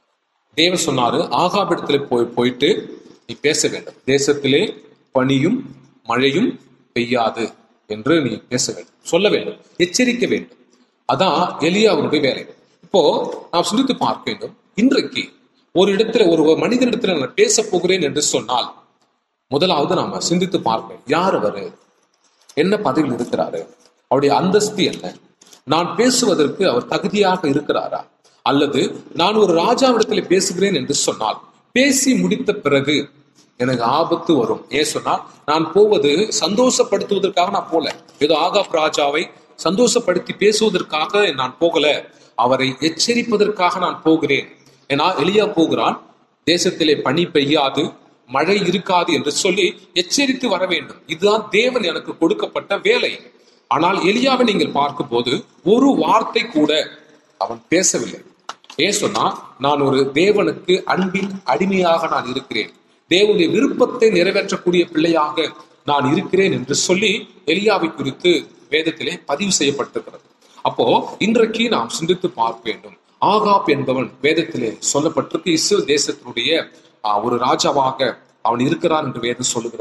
தேவன் சொன்னாரு ஆகாபிடத்துல போய் போயிட்டு நீ பேச வேண்டும் தேசத்திலே பனியும் மழையும் பெய்யாது என்று நீ பேச வேண்டும் சொல்ல வேண்டும் எச்சரிக்க வேண்டும் அதான் எலியாவுடைய வேலை இப்போ நாம் சிந்தித்து பார்க்க வேண்டும் இன்றைக்கு ஒரு இடத்துல ஒரு மனிதனிடத்துல நான் பேச போகிறேன் என்று சொன்னால் முதலாவது நாம சிந்தித்து பார்ப்பேன் யார் அவரு என்ன பதவியில் இருக்கிறாரு அவருடைய அந்தஸ்து என்ன நான் பேசுவதற்கு அவர் தகுதியாக இருக்கிறாரா அல்லது நான் ஒரு ராஜாவிடத்துல பேசுகிறேன் என்று சொன்னால் பேசி முடித்த பிறகு எனக்கு ஆபத்து வரும் ஏன் சொன்னால் நான் போவது சந்தோஷப்படுத்துவதற்காக நான் போல ஏதோ ஆகாப் ராஜாவை சந்தோஷப்படுத்தி பேசுவதற்காக நான் போகல அவரை எச்சரிப்பதற்காக நான் போகிறேன் ஏன்னா எலியா போகிறான் தேசத்திலே பனி பெய்யாது மழை இருக்காது என்று சொல்லி எச்சரித்து வர வேண்டும் இதுதான் தேவன் எனக்கு கொடுக்கப்பட்ட வேலை ஆனால் எலியாவை நீங்கள் பார்க்கும்போது ஒரு வார்த்தை கூட அவன் பேசவில்லை ஏன் சொன்னா நான் ஒரு தேவனுக்கு அன்பின் அடிமையாக நான் இருக்கிறேன் தேவனுடைய விருப்பத்தை நிறைவேற்றக்கூடிய பிள்ளையாக நான் இருக்கிறேன் என்று சொல்லி எலியாவை குறித்து வேதத்திலே பதிவு செய்யப்பட்டிருக்கிறது அப்போ இன்றைக்கு நாம் சிந்தித்து பார்க்க வேண்டும் ஆகாப் என்பவன் வேதத்திலே சொல்லப்பட்டிருக்கு இஸ்ரேல் தேசத்தினுடைய ஆஹ், ஒரு ராஜாவாக அவன் இருக்கிறான் என்று வேதம் சொல்லுகிறது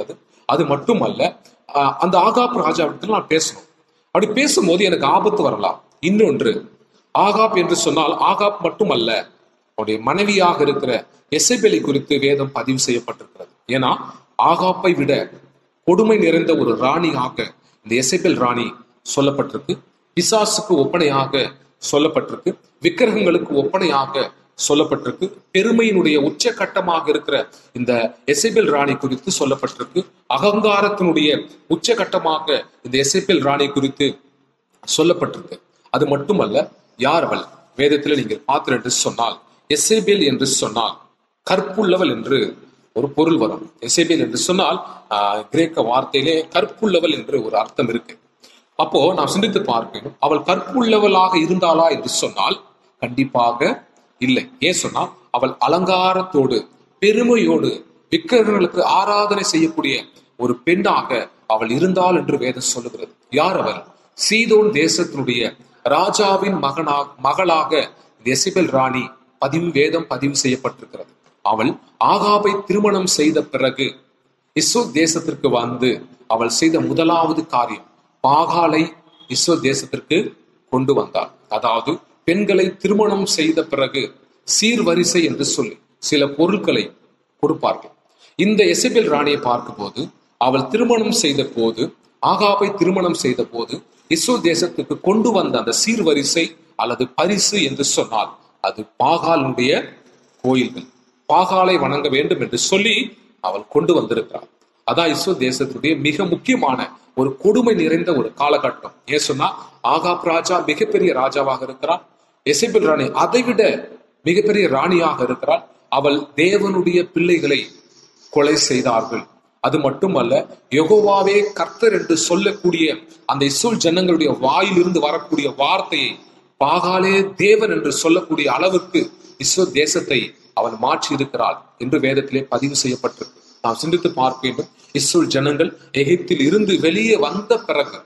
அது மட்டுமல்ல ஆஹ் அந்த ஆகாப் ராஜாவிடத்தில் நான் பேசணும் அப்படி பேசும்போது எனக்கு ஆபத்து வரலாம் இன்னொன்று ஆகாப் என்று சொன்னால் ஆகாப் மட்டுமல்ல அவருடைய மனைவியாக இருக்கிற எசபெலை குறித்து வேதம் பதிவு செய்யப்பட்டிருக்கிறது ஏன்னா ஆகாப்பை விட கொடுமை நிறைந்த ஒரு ராணியாக இந்த எசபெல் ராணி சொல்லப்பட்டிருக்கு பிசாசுக்கு ஒப்பனையாக சொல்லப்பட்டிருக்கு விக்கிரகங்களுக்கு ஒப்பனையாக சொல்லப்பட்டிருக்கு பெருமையினுடைய உச்சகட்டமாக இருக்கிற இந்த எசபெல் ராணி குறித்து சொல்லப்பட்டிருக்கு அகங்காரத்தினுடைய உச்சகட்டமாக இந்த எசபெல் ராணி குறித்து சொல்லப்பட்டிருக்கு அது மட்டுமல்ல யார் அவள் வேதத்தில் நீங்கள் பார்த்தீர்கள் என்று சொன்னால் எசேபேல் என்று சொன்னால் கற்புள்ளவள் என்று ஒரு பொருள் வரும் எசேபேல் என்று சொன்னால் ஆஹ், கிரேக்க வார்த்தையிலே கற்புள்ளவள் என்று ஒரு அர்த்தம் இருக்கு அப்போ நாம் சிந்தித்து பார்க்கணும் அவள் கற்புள்ளவளாக இருந்தாளா என்று சொன்னால் கண்டிப்பாக இல்லை ஏன் சொன்னால் அவள் அலங்காரத்தோடு பெருமையோடு விக்கிரகங்களுக்கு ஆராதனை செய்யக்கூடிய ஒரு பெண்ணாக அவள் இருந்தாள் என்று வேதம் சொல்லுகிறது யார் அவள் சீதோன் தேசத்தினுடைய ராஜாவின் மகனாக மகளாக எசிபெல் ராணி பதிவு வேதம் பதிவு செய்யப்பட்டிருக்கிறது அவள் ஆகாபை திருமணம் செய்த பிறகு இஸ்ரோ தேசத்திற்கு வந்து அவள் செய்த முதலாவது காரியம் பாகாலை இஸ்ரோ தேசத்திற்கு கொண்டு வந்தாள் அதாவது பெண்களை திருமணம் செய்த பிறகு சீர்வரிசை என்று சொல்லி சில பொருட்களை கொடுப்பார்கள் இந்த எசபெல் ராணியை பார்க்கும்போது அவள் திருமணம் செய்த போது ஆகாபை திருமணம் செய்த போது இஸ்ரோ தேசத்துக்கு கொண்டு வந்த அந்த சீர்வரிசை அல்லது பரிசு என்று சொன்னால் அது பாகாலுடைய கோயில்கள் பாகாலை வணங்க வேண்டும் என்று சொல்லி அவள் கொண்டு வந்திருக்கிறாள் அதான் இஸ்ரோ தேசத்துடைய மிக முக்கியமான ஒரு கொடுமை நிறைந்த ஒரு காலகட்டம் ஏன் சொன்னா ஆகாப் ராஜா மிகப்பெரிய ராஜாவாக இருக்கிறார் எசபெல் ராணி அதைவிட மிகப்பெரிய ராணியாக இருக்கிறாள் அவள் தேவனுடைய பிள்ளைகளை கொலை செய்தார்கள் அது மட்டுமல்ல யெகோவாவே கர்த்தர் என்று சொல்லக்கூடிய அந்த இஸ்ரேல் ஜனங்களுடைய வாயிலிருந்து வரக்கூடிய வார்த்தையை பாகாலே தேவன் என்று சொல்லக்கூடிய அளவுக்கு இஸ்ரோ தேசத்தை அவன் மாற்றி இருக்கிறாள் என்று வேதத்திலே பதிவு செய்யப்பட்டிருக்கு நாம் சிந்தித்து பார்க்க வேண்டும் இஸ்ரேல் ஜனங்கள் எகிப்தில் இருந்து வெளியே வந்த பிறகு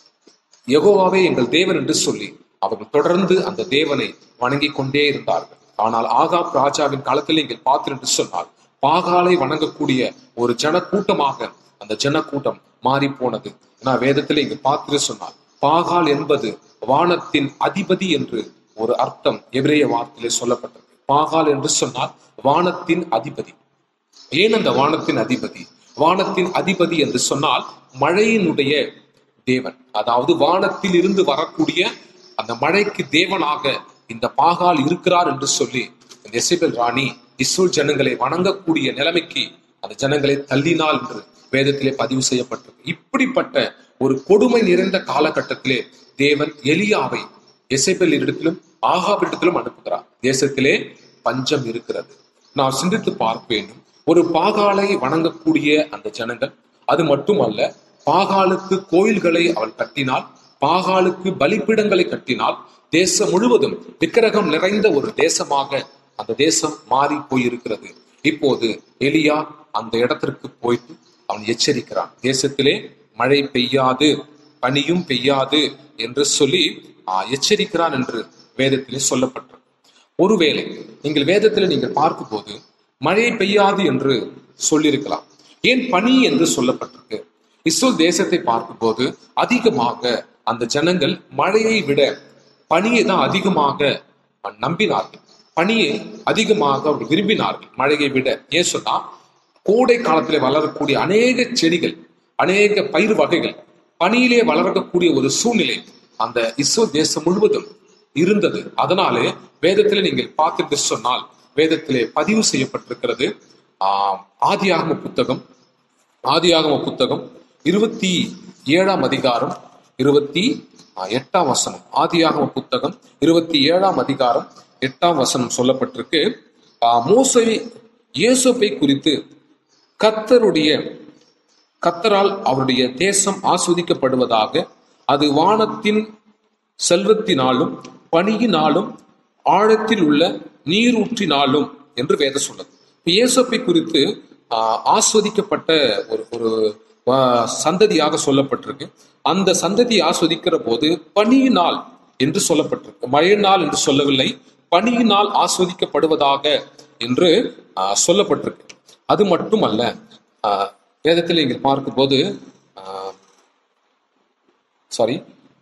யெகோவாவே எங்கள் தேவன் என்று சொல்லி அவர்கள் தொடர்ந்து அந்த தேவனை வணங்கிக் கொண்டே இருந்தார்கள் ஆனால் ஆகாப் ராஜாவின் காலத்தில் நீங்கள் பார்த்தீர்கள் என்று சொன்னால் பாகாலை வணங்கக்கூடிய ஒரு ஜன கூட்டமாக அந்த ஜன கூட்டம் மாறி போனது நான் வேதத்தில் இங்கு பார்த்து சொன்னால் பாகால் என்பது வானத்தின் அதிபதி என்று ஒரு அர்த்தம் எபிரேய வார்த்தையிலே சொல்லப்பட்டது பாகால் என்று சொன்னால் வானத்தின் அதிபதி ஏன் அந்த வானத்தின் அதிபதி வானத்தின் அதிபதி என்று சொன்னால் மழையினுடைய தேவன் அதாவது வானத்தில் இருந்து வரக்கூடிய அந்த மழைக்கு தேவனாக இந்த பாகால் இருக்கிறார் என்று சொல்லி இந்த எசபெல் ராணி இஸ்ரேல் ஜனங்களை வணங்கக்கூடிய நிலைமைக்கு அந்த ஜனங்களை தள்ளினாள் என்று வேதத்திலே பதிவு செய்யப்பட்டிருக்கு இப்படிப்பட்ட ஒரு கொடுமை நிறைந்த காலகட்டத்திலே தேவன் எலியாவை எசேபெல் இடத்திலும் ஆகாவிடத்திலும் அனுப்புகிறார் தேசத்திலே பஞ்சம் இருக்கிறது நான் சிந்தித்து பார்க்க வேண்டும் ஒரு பாகாலை வணங்கக்கூடிய அந்த ஜனங்கள் அது மட்டுமல்ல பாகாலுக்கு கோயில்களை அவள் கட்டினாள் பாகாலுக்கு பலிப்பீடங்களை கட்டினால் தேசம் முழுவதும் விக்கிரகம் நிறைந்த ஒரு தேசமாக அந்த தேசம் மாறி போயிருக்கிறது இப்போது எலியா அந்த இடத்திற்கு போயிட்டு அவன் எச்சரிக்கிறான் தேசத்திலே மழை பெய்யாது பனியும் பெய்யாது என்று சொல்லி ஆஹ், எச்சரிக்கிறான் என்று வேதத்திலே சொல்லப்பட்டிருக்கு ஒருவேளை நீங்கள் வேதத்தில் நீங்கள் பார்க்கும்போது மழை பெய்யாது என்று சொல்லியிருக்கலாம் ஏன் பனி என்று சொல்லப்பட்டிருக்கு இஸ்ரேல் தேசத்தை பார்க்கும்போது அதிகமாக அந்த ஜனங்கள் மழையை விட பனியை தான் அதிகமாக நம்பினார்கள் பனியை அதிகமாக அவர் விரும்பினார்கள் மழையை விட ஏன் சொன்னா கோடை காலத்திலே வளரக்கூடிய அநேக செடிகள் அநேக பயிர் வகைகள் பனியிலே வளரக்கூடிய ஒரு சூழ்நிலை அந்த இஸ்ரோ தேசம் முழுவதும் இருந்தது அதனாலே வேதத்திலே நீங்கள் பார்த்துட்டு சொன்னால் வேதத்திலே பதிவு செய்யப்பட்டிருக்கிறது ஆஹ் ஆதியாகம புத்தகம் ஆதியாகம புத்தகம் இருபத்தி ஏழாம் அதிகாரம் இருபத்தி ஆஹ், எட்டாம் வசனம் ஆதியாகம புத்தகம் இருபத்தி ஏழாம் அதிகாரம் எட்டாம் வசனம் சொல்லப்பட்டிருக்கு ஆஹ், மோசே இயேசுப்பை குறித்து கர்த்தருடைய கர்த்தரால் அவருடைய தேசம் ஆஸ்வதிக்கப்படுவதாக அது வானத்தின் செல்வத்தினாலும் பனியினாலும் ஆழத்தில் உள்ள நீரூற்றினாலும் என்று வேதம் சொல்லுது இப்ப இயேசுப்பை குறித்து ஆஹ், ஆஸ்வதிக்கப்பட்ட ஒரு ஒரு ஆஹ், சந்ததியாக சொல்லப்பட்டிருக்கு அந்த சந்ததியை ஆஸ்வதிக்கிற போது பனியினால் என்று சொல்லப்பட்டிருக்கு மழையினால் என்று சொல்லவில்லை பனியினால் ஆஸ்வதிக்கப்படுவதாக என்று ஆஹ், சொல்லப்பட்டிருக்கு அது மட்டுமல்ல ஆஹ், வேதத்தில் நீங்கள் பார்க்கும்போது சாரி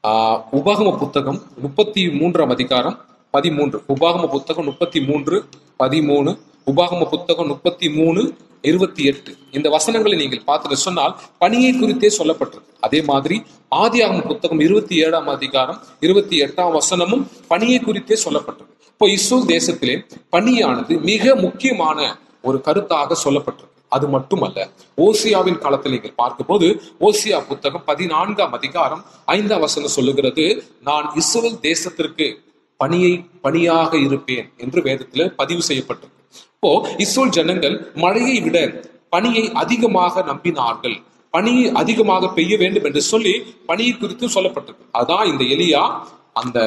உபாகம புத்தகம் முப்பத்தி மூன்றாம் அதிகாரம் பதிமூன்று உபாகம புத்தகம் முப்பத்தி மூன்று பதிமூணு உபாகம புத்தகம் முப்பத்தி மூணு இருபத்தி எட்டு இந்த வசனங்களை நீங்கள் பார்த்துட்டு சொன்னால் பணியை குறித்தே சொல்லப்பட்டிருக்கு அதே மாதிரி ஆதியாகம புத்தகம் இருபத்தி ஏழாம் அதிகாரம் இருபத்தி எட்டாம் வசனமும் பணியை குறித்தே சொல்லப்பட்டிருக்கு இப்போ இஸ்ரேல் தேசத்திலே பணியானது மிக முக்கியமான ஒரு கருத்தாக சொல்லப்பட்டிருக்கு அது மட்டுமல்ல ஓசியாவின் காலத்தில் நீங்கள் பார்க்கும்போது ஓசியா புத்தகம் பதினான்காம் அதிகாரம் ஐந்தாம் வசனம் சொல்லுகிறது நான் இஸ்ரேல் தேசத்திற்கு பணியை பணியாக இருப்பேன் என்று வேதத்துல பதிவு செய்யப்பட்டிருக்கு இப்போ இஸ்ரேல் ஜனங்கள் மழையை விட பணியை அதிகமாக நம்பினார்கள் பனி அதிகமாக பெய்ய வேண்டும் என்று சொல்லி பணியை குறித்து சொல்லப்பட்டிருக்கு அதான் இந்த எலியா அந்த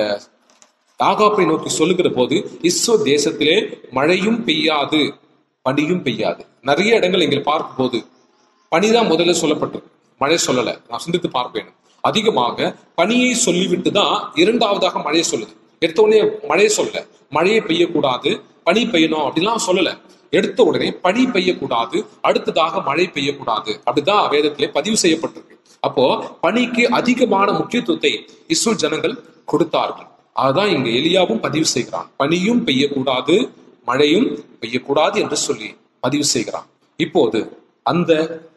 ஆகாப்பை நோக்கி சொல்லுகிற போது இஸ்ரோ தேசத்திலே மழையும் பெய்யாது பனியும் பெய்யாது நிறைய இடங்கள் இங்கே பார்க்கும்போது பனிதான் முதல்ல சொல்லப்பட்டிருக்கு மழை சொல்லல நான் சிந்தித்து பார்ப்பேன் அதிகமாக பனியை சொல்லிவிட்டு தான் இரண்டாவதாக மழையை சொல்லுது எடுத்த உடனே மழையை சொல்லல மழையை பெய்யக்கூடாது பனி பெய்யணும் அப்படிலாம் சொல்லல எடுத்த உடனே பனி பெய்யக்கூடாது அடுத்ததாக மழை பெய்யக்கூடாது அப்படிதான் வேதத்திலே பதிவு செய்யப்பட்டிருக்கு அப்போ பனிக்கு அதிகமான முக்கியத்துவத்தை இஸ்ரேல் ஜனங்கள் கொடுத்தார்கள் அதுதான் இங்க எலியாவும் பதிவு செய்கிறான் பனியும் பெய்யக்கூடாது மழையும் பெய்யக்கூடாது என்று சொல்லி பதிவு செய்கிறான் இப்போது அந்த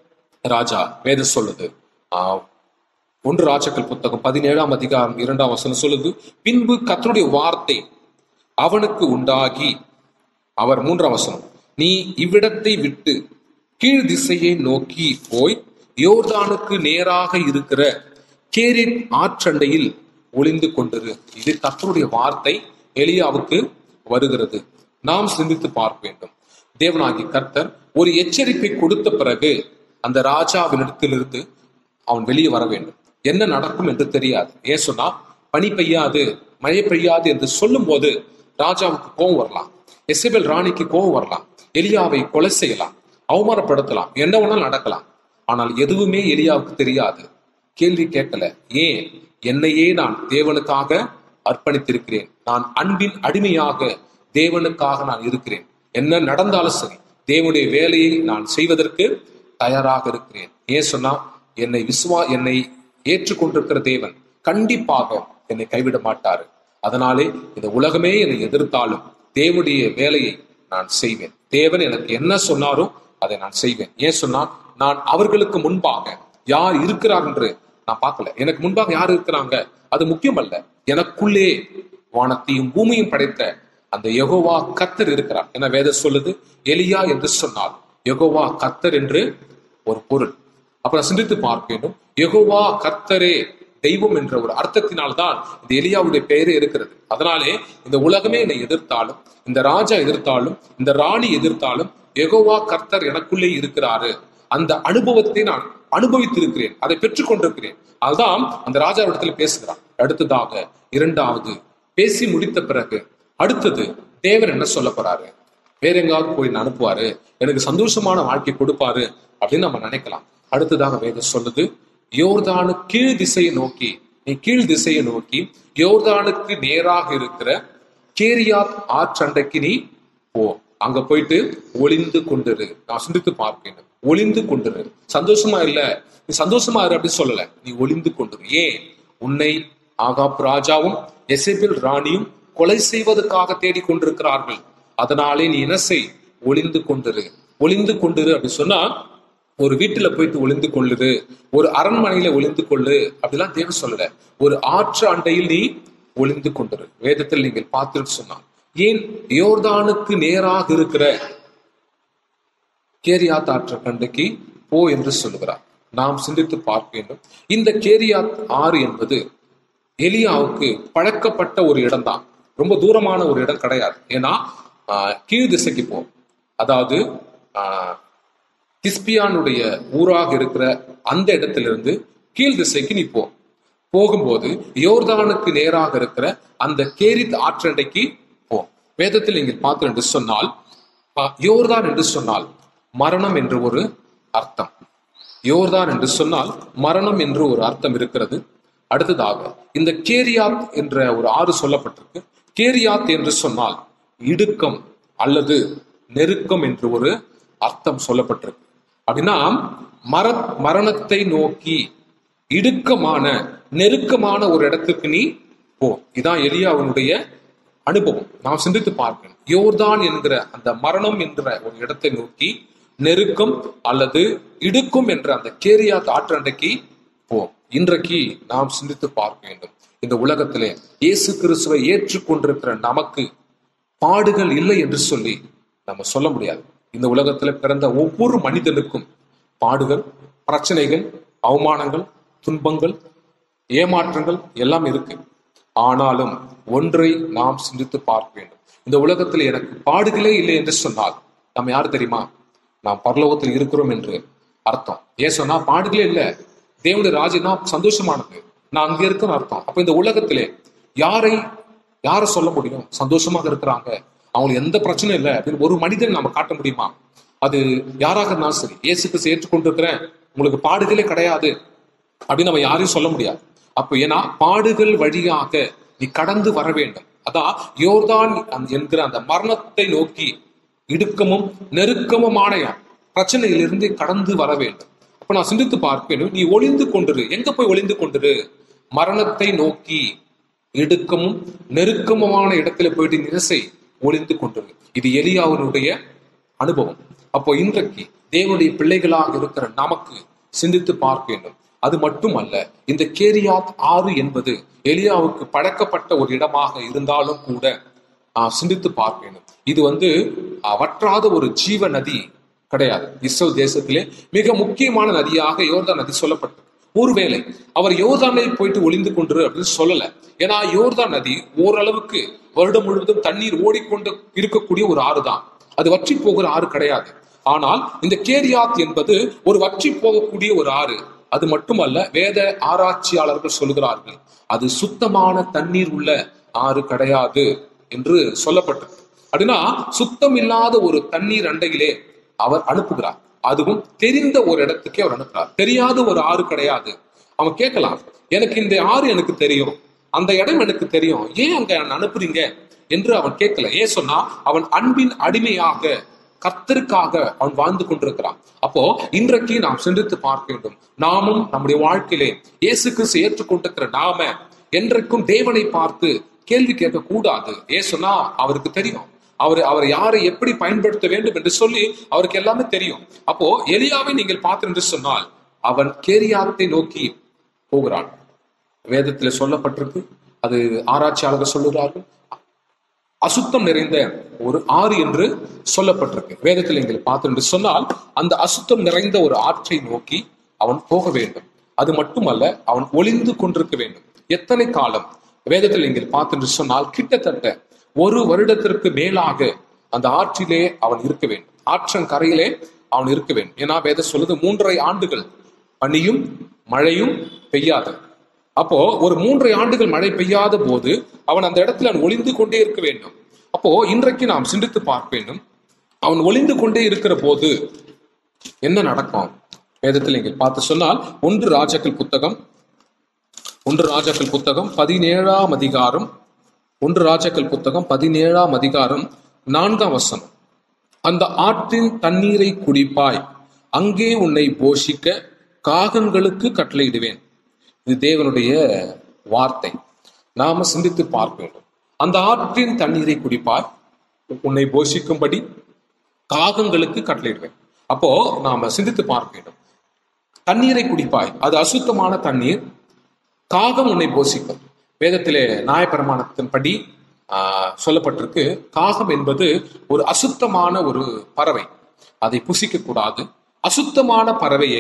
ராஜா வேத சொல்லுது ஆஹ், ஒன்று ராஜாக்கள் புத்தகம் பதினேழாம் அதிகாரம் இரண்டாம் வசனம் சொல்லுது பின்பு கர்த்தருடைய வார்த்தை அவனுக்கு உண்டாகி அவர் மூன்றாம் வசனம் நீ இவ்விடத்தை விட்டு கீழ் திசையை நோக்கி போய் யோர்தானுக்கு நேராக இருக்கிற கேரின் ஆற்றண்டையில் ஒளிந்து கொண்டிரு இது கர்த்தருடைய வார்த்தை எலியாவுக்கு வருகிறது நாம் சிந்தித்து பார்க்க வேண்டும் தேவனாகி கர்த்தர் ஒரு எச்சரிக்கை கொடுத்த பிறகு அந்த ராஜாவினிடத்திலிருந்து அவன் வெளியே வர வேண்டும் என்ன நடக்கும் என்று தெரியாது ஏன் சொன்னா பனி பெய்யாது மழை பெய்யாது என்று சொல்லும் போது ராஜாவுக்கு கோபம் வரலாம் எசபெல் ராணிக்கு கோபம் வரலாம் எலியாவை கொலை செய்யலாம் அவமானப்படுத்தலாம் என்ன வேணாலும் நடக்கலாம் ஆனால் எதுவுமே எலியாவுக்கு தெரியாது கேள்வி கேட்கல ஏன் என்னையே நான் தேவனுக்காக அர்ப்பணித்திருக்கிறேன் நான் அன்பின் அடிமையாக தேவனுக்காக நான் இருக்கிறேன் என்ன நடந்தாலும் சரி தேவனுடைய வேலையை நான் செய்வதற்கு தயாராக இருக்கிறேன் ஏன் சொன்னா என்னை விசுவா என்னை ஏற்றுக்கொண்டிருக்கிற தேவன் கண்டிப்பாக என்னை கைவிட மாட்டாரு அதனாலே இந்த உலகமே என்னை எதிர்த்தாலும் தேவனுடைய வேலையை நான் செய்வேன் தேவன் எனக்கு என்ன சொன்னாரோ அதை நான் செய்வேன் ஏன் சொன்னா நான் அவர்களுக்கு முன்பாக யார் இருக்கிறார் என்று நான் பார்க்கல எனக்கு முன்பாக யார் இருக்கிறாங்க அது முக்கியம் அல்ல எனக்குள்ளே வானத்தையும் பூமியும் படைத்த அந்த யெகோவா கத்தர் இருக்கிறார் என வேதம் சொல்லுது எலியா என்று சொன்னால் யெகோவா கத்தர் என்று ஒரு பொருள் அப்புறம் சிந்தித்து பார்க்க வேண்டும் யெகோவா கர்த்தரே தெய்வம் என்ற ஒரு அர்த்தத்தினால்தான் இந்த எலியாவுடைய பெயரே இருக்கிறது அதனாலே இந்த உலகமே என்னை எதிர்த்தாலும் இந்த ராஜா எதிர்த்தாலும் இந்த ராணி எதிர்த்தாலும் யெகோவா கர்த்தர் எனக்குள்ளே இருக்கிறாரு அந்த அனுபவத்தை நான் அனுபவித்திருக்கிறேன் அதை பெற்றுக் கொண்டிருக்கிறேன் அதுதான் அந்த ராஜாவிடத்துல பேசுகிறான் அடுத்ததாக இரண்டாவது பேசி முடித்த பிறகு அடுத்தது தேவன் என்ன சொல்ல போறாரு வேற எங்காவது போய் என்னை அனுப்புவாரு எனக்கு சந்தோஷமான வாழ்க்கை கொடுப்பாரு அப்படின்னு நம்ம நினைக்கலாம் அடுத்ததாக வேதம் சொல்லுது யோர்தானு கீழ் திசையை நோக்கி நீ கீழ் திசையை நோக்கி யோர்தானுக்கு நேராக இருக்கிற கேரியாத் ஆற்றண்டைக்கு நீ போ அங்க போயிட்டு ஒளிந்து கொண்டிரு நான் சிந்தித்து பார்ப்பேன் ஒளிந்து கொண்டிரு சந்தோஷமா இல்ல நீ சந்தோஷமா இரு அப்படின்னு சொல்லல நீ ஒளிந்து கொண்டிரு ஏன் உன்னை ஆகாப் ராஜாவும் எசேபில் ராணியும் கொலை செய்வதற்காக தேடிக் கொண்டிருக்கிறார்கள் அதனாலே நீ என்ன செய் ஒளிந்து கொண்டிரு ஒளிந்து கொண்டிரு அப்படின்னு சொன்னா ஒரு வீட்டுல போயிட்டு ஒளிந்து கொள்ளுது ஒரு அரண்மனையில ஒளிந்து கொள்ளு அப்படிலாம் தேவ சொல்லல ஒரு ஆற்று அண்டையில் நீ ஒளிந்து கொண்டிரு வேதத்தில் நீங்கள் பார்த்துட்டு சொன்னா ஏன் யோர்தானுக்கு நேராக இருக்கிற கேரியாத் ஆற்று கண்டைக்கு போ என்று சொல்லுகிறார் நாம் சிந்தித்து பார்க்க வேண்டும் இந்த கேரியாத் ஆறு என்பது எலியாவுக்கு பழக்கப்பட்ட ஒரு இடம்தான் ரொம்ப தூரமான ஒரு இடம் கிடையாது ஏன்னா ஆஹ், கீழ் திசைக்கு போ அதாவது ஆஹ், திஸ்பியானுடைய ஊராக இருக்கிற அந்த இடத்திலிருந்து கீழ் திசைக்கு நீ போ போகும்போது யோர்தானுக்கு நேராக இருக்கிற அந்த கேரித் ஆற்றண்டைக்கு போ வேதத்தில் நீங்கள் பார்த்து என்று சொன்னால் ஆஹ், யோர்தான் என்று சொன்னால் மரணம் என்று ஒரு அர்த்தம் யோர்தான் என்று சொன்னால் மரணம் என்று ஒரு அர்த்தம் இருக்கிறது அடுத்ததாக இந்த கேரியாத் என்ற ஒரு ஆறு சொல்லப்பட்டிருக்கு கேரியாத் என்று சொன்னால் இடுக்கம் அல்லது நெருக்கம் என்று ஒரு அர்த்தம் சொல்லப்பட்டிருக்கு அப்படின்னா மர மரணத்தை நோக்கி இடுக்கமான நெருக்கமான ஒரு இடத்துக்கு நீ போ இதான் எலியாவினுடைய அனுபவம் நாம் சிந்தித்து பார்க்கணும் யோர்தான் என்கிற அந்த மரணம் என்ற ஒரு இடத்தை நோக்கி நெருக்கம் அல்லது இடுக்கும் என்ற அந்த கேரியா ஆற்றண்டைக்கு போ இன்றைக்கு நாம் சிந்தித்து பார்க்க வேண்டும் இந்த உலகத்திலே இயேசு கிறிஸ்துவை ஏற்றுக்கொண்டிருக்கிற நமக்கு பாடுகள் இல்லை என்று சொல்லி நம்ம சொல்ல முடியாது இந்த உலகத்துல பிறந்த ஒவ்வொரு மனிதனுக்கும் பாடுகள் பிரச்சனைகள் அவமானங்கள் துன்பங்கள் ஏமாற்றங்கள் எல்லாம் இருக்கு ஆனாலும் ஒன்றை நாம் சிந்தித்து பார்க்க வேண்டும் இந்த உலகத்தில் எனக்கு பாடுகளே இல்லை என்று சொன்னால் நம்ம யார் தெரியுமா நாம் பரலோகத்தில் இருக்கிறோம் என்று அர்த்தம் ஏன் சொன்னா பாடுகளே இல்லை தேவனுடைய ராஜ்யம் தான் சந்தோஷமானது நான் அங்க இருக்கிற அர்த்தம் அப்ப இந்த உலகத்திலே யாரை யாரை சொல்ல முடியும் சந்தோஷமாக இருக்கிறாங்க அவங்களுக்கு எந்த பிரச்சனையும் இல்லை அப்படின்னு ஒரு மனிதன் நாம காட்ட முடியுமா அது யாராக இருந்தாலும் சரி இயேசுக்கு ஏற்றுக்கொண்டிருக்கிறேன் உங்களுக்கு பாடுகளே கிடையாது அப்படின்னு நம்ம யாரையும் சொல்ல முடியாது அப்ப ஏன்னா பாடுகள் வழியாக நீ கடந்து வர வேண்டும் அதான் யோர்தான் அந்த- என்கிற அந்த மரணத்தை நோக்கி இடுக்கமும் நெருக்கமுமான பிரச்சனையிலிருந்து கடந்து வர வேண்டும் அப்ப நான் சிந்தித்து பார்ப்பேன் நீ ஒளிந்து கொண்டிரு எங்க போய் ஒளிந்து கொண்டிரு மரணத்தை நோக்கி இடுக்கமும் நெருக்கமுமான இடத்துல போயிட்டு நிரசை ஒளிந்து கொண்டிரு இது எலியாவினுடைய அனுபவம் அப்போ இன்றைக்கு தேவனுடைய பிள்ளைகளாக இருக்கிற நமக்கு சிந்தித்து பார்க்க வேண்டும் அது மட்டுமல்ல இந்த கேரியாத் ஆறு என்பது எலியாவுக்கு பழக்கப்பட்ட ஒரு இடமாக இருந்தாலும் கூட ஆஹ், சிந்தித்து பார்க்க வேண்டும் இது வந்து ஆஹ், வற்றாத ஒரு ஜீவ நதி கிடையாது இஸ்ரேல் தேசத்திலே மிக முக்கியமான நதியாக யோர்தான் நதி சொல்லப்பட்டது ஒருவேளை அவர் யோர்தானில் போயிட்டு ஒளிந்து கொண்டு அப்படின்னு சொல்லல ஏன்னா யோர்தான் நதி ஓரளவுக்கு வருடம் முழுவதும் தண்ணீர் ஓடிக்கொண்டு இருக்கக்கூடிய ஒரு ஆறு தான் அது வற்றி போகிற ஆறு கிடையாது ஆனால் இந்த கேரியாத் என்பது ஒரு வற்றி போகக்கூடிய ஒரு ஆறு அது மட்டுமல்ல வேத ஆராய்ச்சியாளர்கள் சொல்கிறார்கள் அது சுத்தமான தண்ணீர் உள்ள ஆறு கிடையாது என்று சொல்லப்பட்டது அப்படின்னா சுத்தம் இல்லாத ஒரு தண்ணீர் அண்டையிலே அவர் அனுப்புகிறார் அதுவும் தெரிந்த ஒரு இடத்துக்கே அவர் அனுப்புறார் தெரியாத ஒரு ஆறு கிடையாது அவன் கேட்கலாம் எனக்கு இந்த ஆறு எனக்கு தெரியும் அந்த இடம் எனக்கு தெரியும் ஏன் அங்க என்னை அனுப்புறீங்க என்று அவன் கேட்கல ஏன் சொன்னா அவன் அன்பின் அடிமையாக கர்த்தருக்காக அவன் வாழ்ந்து கொண்டிருக்கிறான் அப்போ இன்றைக்கு நாம் சிந்தித்து பார்க்க வேண்டும் நாமும் நம்முடைய வாழ்க்கையிலே இயேசு கிறிஸ்து ஏற்றுக்கொண்டிருக்கிற நாம என்றைக்கும் தேவனை பார்த்து கேள்வி கேட்க கூடாது ஏன் சொன்னா அவருக்கு தெரியும் அவர் அவர் யாரை எப்படி பயன்படுத்த வேண்டும் என்று சொல்லி அவருக்கு எல்லாமே தெரியும் அப்போ எலியாவை நீங்கள் பார்த்து என்று சொன்னால் அவன் கேரியாத்தை நோக்கி போகிறான் வேதத்துல சொல்லப்பட்டிருக்கு அது ஆராய்ச்சியாளர்கள் சொல்லுகிறார்கள் அசுத்தம் நிறைந்த ஒரு ஆறு என்று சொல்லப்பட்டிருக்கு வேதத்தில் நீங்கள் பார்த்து என்று சொன்னால் அந்த அசுத்தம் நிறைந்த ஒரு ஆற்றை நோக்கி அவன் போக வேண்டும் அது மட்டுமல்ல அவன் ஒளிந்து கொண்டிருக்க வேண்டும் எத்தனை காலம் வேதத்தில் நீங்கள் பார்த்து என்று சொன்னால் கிட்டத்தட்ட ஒரு வருடத்திற்கு மேலாக அந்த ஆற்றிலே அவன் இருக்க வேண்டும் ஆற்றன் கரையிலே அவன் இருக்க வேண்டும் ஏன்னா வேதம் சொல்லுது மூன்றரை ஆண்டுகள் பனியும் மழையும் பெய்யாது அப்போ ஒரு மூன்றரை ஆண்டுகள் மழை பெய்யாத போது அவன் அந்த இடத்துல அவன் ஒளிந்து கொண்டே இருக்க வேண்டும் அப்போ இன்றைக்கு நாம் சிந்தித்து பார்க்க வேண்டும் அவன் ஒளிந்து கொண்டே இருக்கிற போது என்ன நடக்கும் வேதத்தில் நீங்கள் பார்த்து சொன்னால் ஒன்று ராஜாக்கள் புத்தகம் ஒன்று ராஜாக்கள் புத்தகம் பதினேழாம் அதிகாரம் ஒன்று ராஜாக்கள் புத்தகம் பதினேழாம் அதிகாரம் நான்காம் வசனம் அந்த ஆற்றின் தண்ணீரை குடிப்பாய் அங்கே உன்னை போஷிக்க காகங்களுக்கு கட்டளையிடுவேன் இது தேவனுடைய வார்த்தை நாம சிந்தித்து பார்க்க வேண்டும் அந்த ஆற்றின் தண்ணீரை குடிப்பாய் உன்னை போஷிக்கும்படி காகங்களுக்கு கட்டளையிடுவேன் அப்போ நாம சிந்தித்து பார்க்க வேண்டும் தண்ணீரை குடிப்பாய் அது அசுத்தமான தண்ணீர் காகம் உன்னை போஷிக்கும் வேதத்திலே நியாயப்பிரமாணத்தின்படி ஆஹ், சொல்லப்பட்டிருக்கு காகம் என்பது ஒரு அசுத்தமான ஒரு பறவை அதை புசிக்க கூடாது அசுத்தமான பறவையை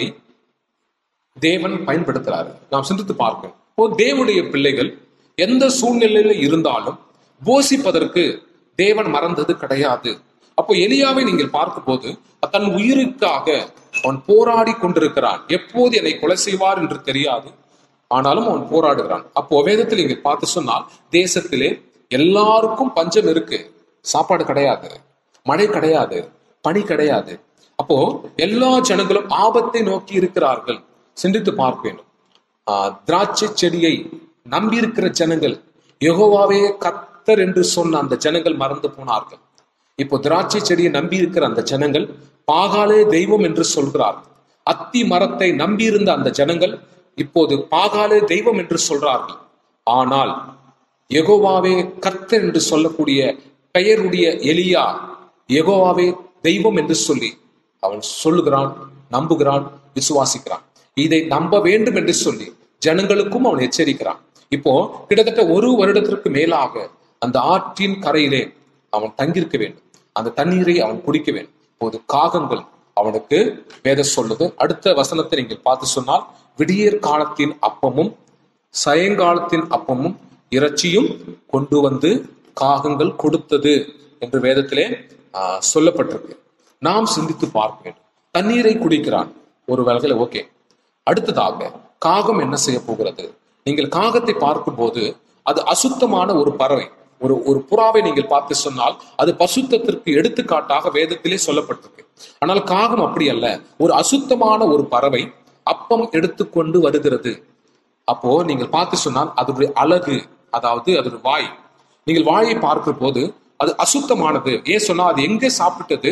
தேவன் பயன்படுத்துறாரு நாம் சிந்தித்து பார்க்கணும் இப்போ தேவனுடைய பிள்ளைகள் எந்த சூழ்நிலையில இருந்தாலும் போஷிப்பதற்கு தேவன் மறந்தது கிடையாது அப்போ எலியாவை நீங்கள் பார்க்கும்போது தன் உயிருக்காக அவன் போராடி கொண்டிருக்கிறான் எப்போது என்னை கொலை செய்வார் என்று தெரியாது ஆனாலும் அவன் போராடுகிறான் அப்போ வேதத்தில் இங்க பார்த்து சொன்னால் தேசத்திலே எல்லாருக்கும் பஞ்சம் இருக்கு சாப்பாடு கிடையாது மழை கிடையாது பனி கிடையாது அப்போ எல்லா ஜனங்களும் ஆபத்தை நோக்கி இருக்கிறார்கள் சிந்தித்து பார்க்க வேண்டும் ஆஹ், திராட்சை செடியை நம்பியிருக்கிற ஜனங்கள் யெகோவாவே கத்தர் என்று சொன்ன அந்த ஜனங்கள் மறந்து போனார்கள் இப்போ திராட்சை செடியை நம்பி இருக்கிற அந்த ஜனங்கள் பாகாலே தெய்வம் என்று சொல்கிறார்கள் அத்தி மரத்தை நம்பியிருந்த அந்த ஜனங்கள் இப்போது பாகாலே தெய்வம் என்று சொல்றார்கள் ஆனால் யெகோவாவே கர்த்தர் என்று சொல்லக்கூடிய பெயருடைய எலியா யெகோவாவே தெய்வம் என்று சொல்லி அவன் சொல்லுகிறான் நம்புகிறான் விசுவாசிக்கிறான் இதை நம்ப வேண்டும் என்று சொல்லி ஜனங்களுக்கும் அவன் எச்சரிக்கிறான் இப்போ கிட்டத்தட்ட ஒரு வருடத்திற்கு மேலாக அந்த ஆற்றின் கரையிலே அவன் தங்கியிருக்க வேண்டும் அந்த தண்ணீரை அவன் குடிக்க வேண்டும் இப்போது காகங்கள் அவனுக்கு வேத சொல்லுது அடுத்த வசனத்தை நீங்கள் பார்த்து சொன்னால் விடியற் காலத்தின் அப்பமும் சாயங்காலத்தின் அப்பமும் இறைச்சியும் கொண்டு வந்து காகங்கள் கொடுத்தது என்று வேதத்திலே ஆஹ், சொல்லப்பட்டிருக்கு நாம் சிந்தித்து பார்க்க வேண்டும் தண்ணீரை குடிக்கிறான் ஒரு வேளையில ஓகே அடுத்ததாக காகம் என்ன செய்ய போகிறது நீங்கள் காகத்தை பார்க்கும்போது அது அசுத்தமான ஒரு பறவை ஒரு ஒரு புறாவை நீங்கள் பார்த்து சொன்னால் அது பசுத்தத்திற்கு எடுத்துக்காட்டாக வேதத்திலே சொல்லப்பட்டிருக்கு ஆனால் காகம் அப்படி அல்ல ஒரு அசுத்தமான ஒரு பறவை அப்பம் எடுத்துக்கொண்டு வருகிறது அப்போ நீங்கள் பார்த்து சொன்னால் அதனுடைய அழகு அதாவது அதோட வாய் நீங்கள் வாயை பார்க்கிற போது அது அசுத்தமானது ஏன் சொன்னா அது எங்கே சாப்பிட்டது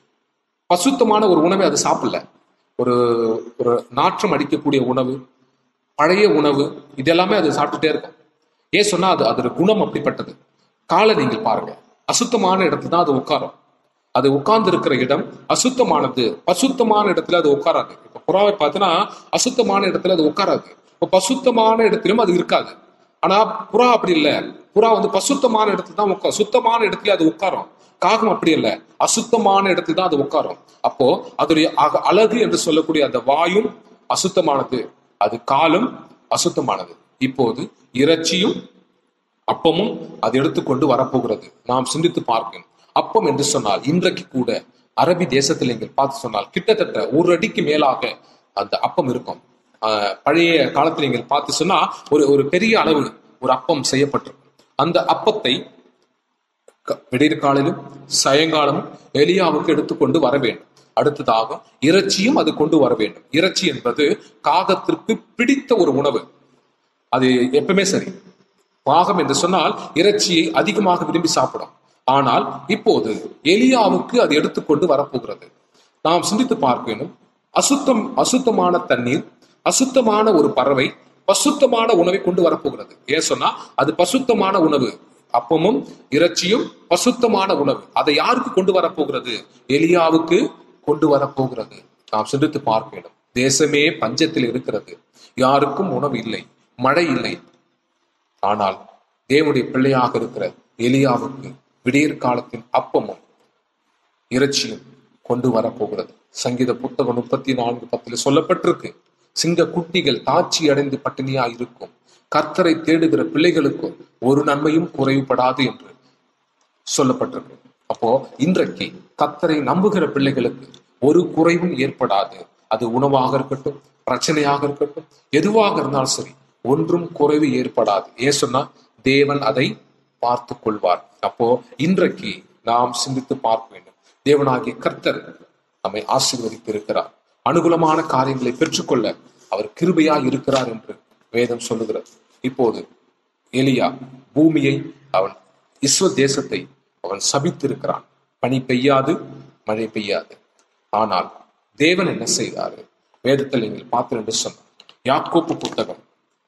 பசுத்தமான ஒரு உணவை அது சாப்பிடல ஒரு ஒரு நாற்றம் அடிக்கக்கூடிய உணவு பழைய உணவு இதெல்லாமே அது சாப்பிட்டுட்டே இருக்கும் ஏன் சொன்னா அது அதோட குணம் அப்படிப்பட்டது காலை நீங்கள் பாருங்க அசுத்தமான இடத்துல தான் அது உட்காரும் அது உட்கார்ந்து இருக்கிற இடம் அசுத்தமானது பசுத்தமான இடத்துல அது உட்காராது இப்ப புறாவை பார்த்தீங்கன்னா அசுத்தமான இடத்துல அது உட்காராது இப்ப பசுத்தமான இடத்திலும் அது இருக்காது ஆனா புறா அப்படி இல்லை புறா வந்து பசுத்தமான இடத்துல தான் உட்காரும் சுத்தமான இடத்துல அது உட்காரும் காகம் அப்படி இல்லை அசுத்தமான இடத்துல தான் அது உட்காரும் அப்போ அதோடைய அக- அழகு என்று சொல்லக்கூடிய அந்த வாயும் அசுத்தமானது அது காலும் அசுத்தமானது இப்போது இறைச்சியும் அப்பமும் அது எடுத்துக்கொண்டு வரப்போகிறது நாம் சிந்தித்து பார்க்கணும் அப்பம் என்று சொன்னால் இன்றைக்கு கூட அரபி தேசத்தில் நீங்கள் பார்த்து சொன்னால் கிட்டத்தட்ட ஒரு அடிக்கு மேலாக அந்த அப்பம் இருக்கும் ஆஹ் பழைய காலத்தில் நீங்கள் பார்த்து சொன்னா ஒரு ஒரு பெரிய அளவு ஒரு அப்பம் செய்யப்பட்டிருக்கும் அந்த அப்பத்தை க- விடியற்காலிலும் சாயங்காலமும் எலியாவுக்கு எடுத்துக்கொண்டு வர வேண்டும் அடுத்ததாக இறைச்சியும் அது கொண்டு வர வேண்டும் இறைச்சி என்பது காகத்திற்கு பிடித்த ஒரு உணவு அது எப்பவுமே சரி பாகம் என்று சொன்னால் இறைச்சியை அதிகமாக விரும்பி சாப்பிடும் ஆனால் இப்போது எலியாவுக்கு அது எடுத்துக்கொண்டு வரப்போகிறது நாம் சிந்தித்து பார்க்க வேண்டும் அசுத்தம் அசுத்தமான தண்ணீர் அசுத்தமான ஒரு பறவை பசுத்தமான உணவை கொண்டு வரப்போகிறது ஏன் சொன்னா அது பசுத்தமான உணவு அப்பமும் இறைச்சியும் பசுத்தமான உணவு அதை யாருக்கு கொண்டு வரப்போகிறது எலியாவுக்கு கொண்டு வரப்போகிறது நாம் சிந்தித்து பார்க்க வேண்டும் தேசமே பஞ்சத்தில் இருக்கிறது யாருக்கும் உணவு இல்லை மழை இல்லை ஆனால் தேவனுடைய பிள்ளையாக இருக்கிற எலியாவுக்கு விடியற் காலத்தின் அப்பமும் இறைச்சியும் கொண்டு வரப்போகிறது சங்கீத புத்தகம் முப்பத்தி நான்கு பத்துல சொல்லப்பட்டிருக்கு சிங்க குட்டிகள் தாட்சி அடைந்து பட்டினியா இருக்கும் கர்த்தரை தேடுகிற பிள்ளைகளுக்கும் ஒரு நன்மையும் குறைவுபடாது என்று சொல்லப்பட்டிருக்கு அப்போ இன்றைக்கு கர்த்தரை நம்புகிற பிள்ளைகளுக்கு ஒரு குறைவும் ஏற்படாது அது உணவாக இருக்கட்டும் பிரச்சனையாக இருக்கட்டும் எதுவாக இருந்தாலும் சரி ஒன்றும் குறைவு ஏற்படாது ஏன் சொன்னா தேவன் அதை பார்த்து கொள்வார் அப்போ இன்றைக்கு நாம் சிந்தித்து பார்க்க வேண்டும் தேவனாகிய கர்த்தர் நம்மை ஆசீர்வதித்து இருக்கிறார் அனுகூலமான காரியங்களை பெற்றுக்கொள்ள அவர் கிருபையா இருக்கிறார் என்று வேதம் சொல்லுகிறது இப்போது எலியா பூமியை அவன் இஸ்வ தேசத்தை அவன் சபித்திருக்கிறான் பனி பெய்யாது மழை பெய்யாது ஆனால் தேவன் என்ன செய்தாரு வேதத்தில் நீங்கள் பார்த்து என்று சொன்னார் யாக்கோப்பு புத்தகம்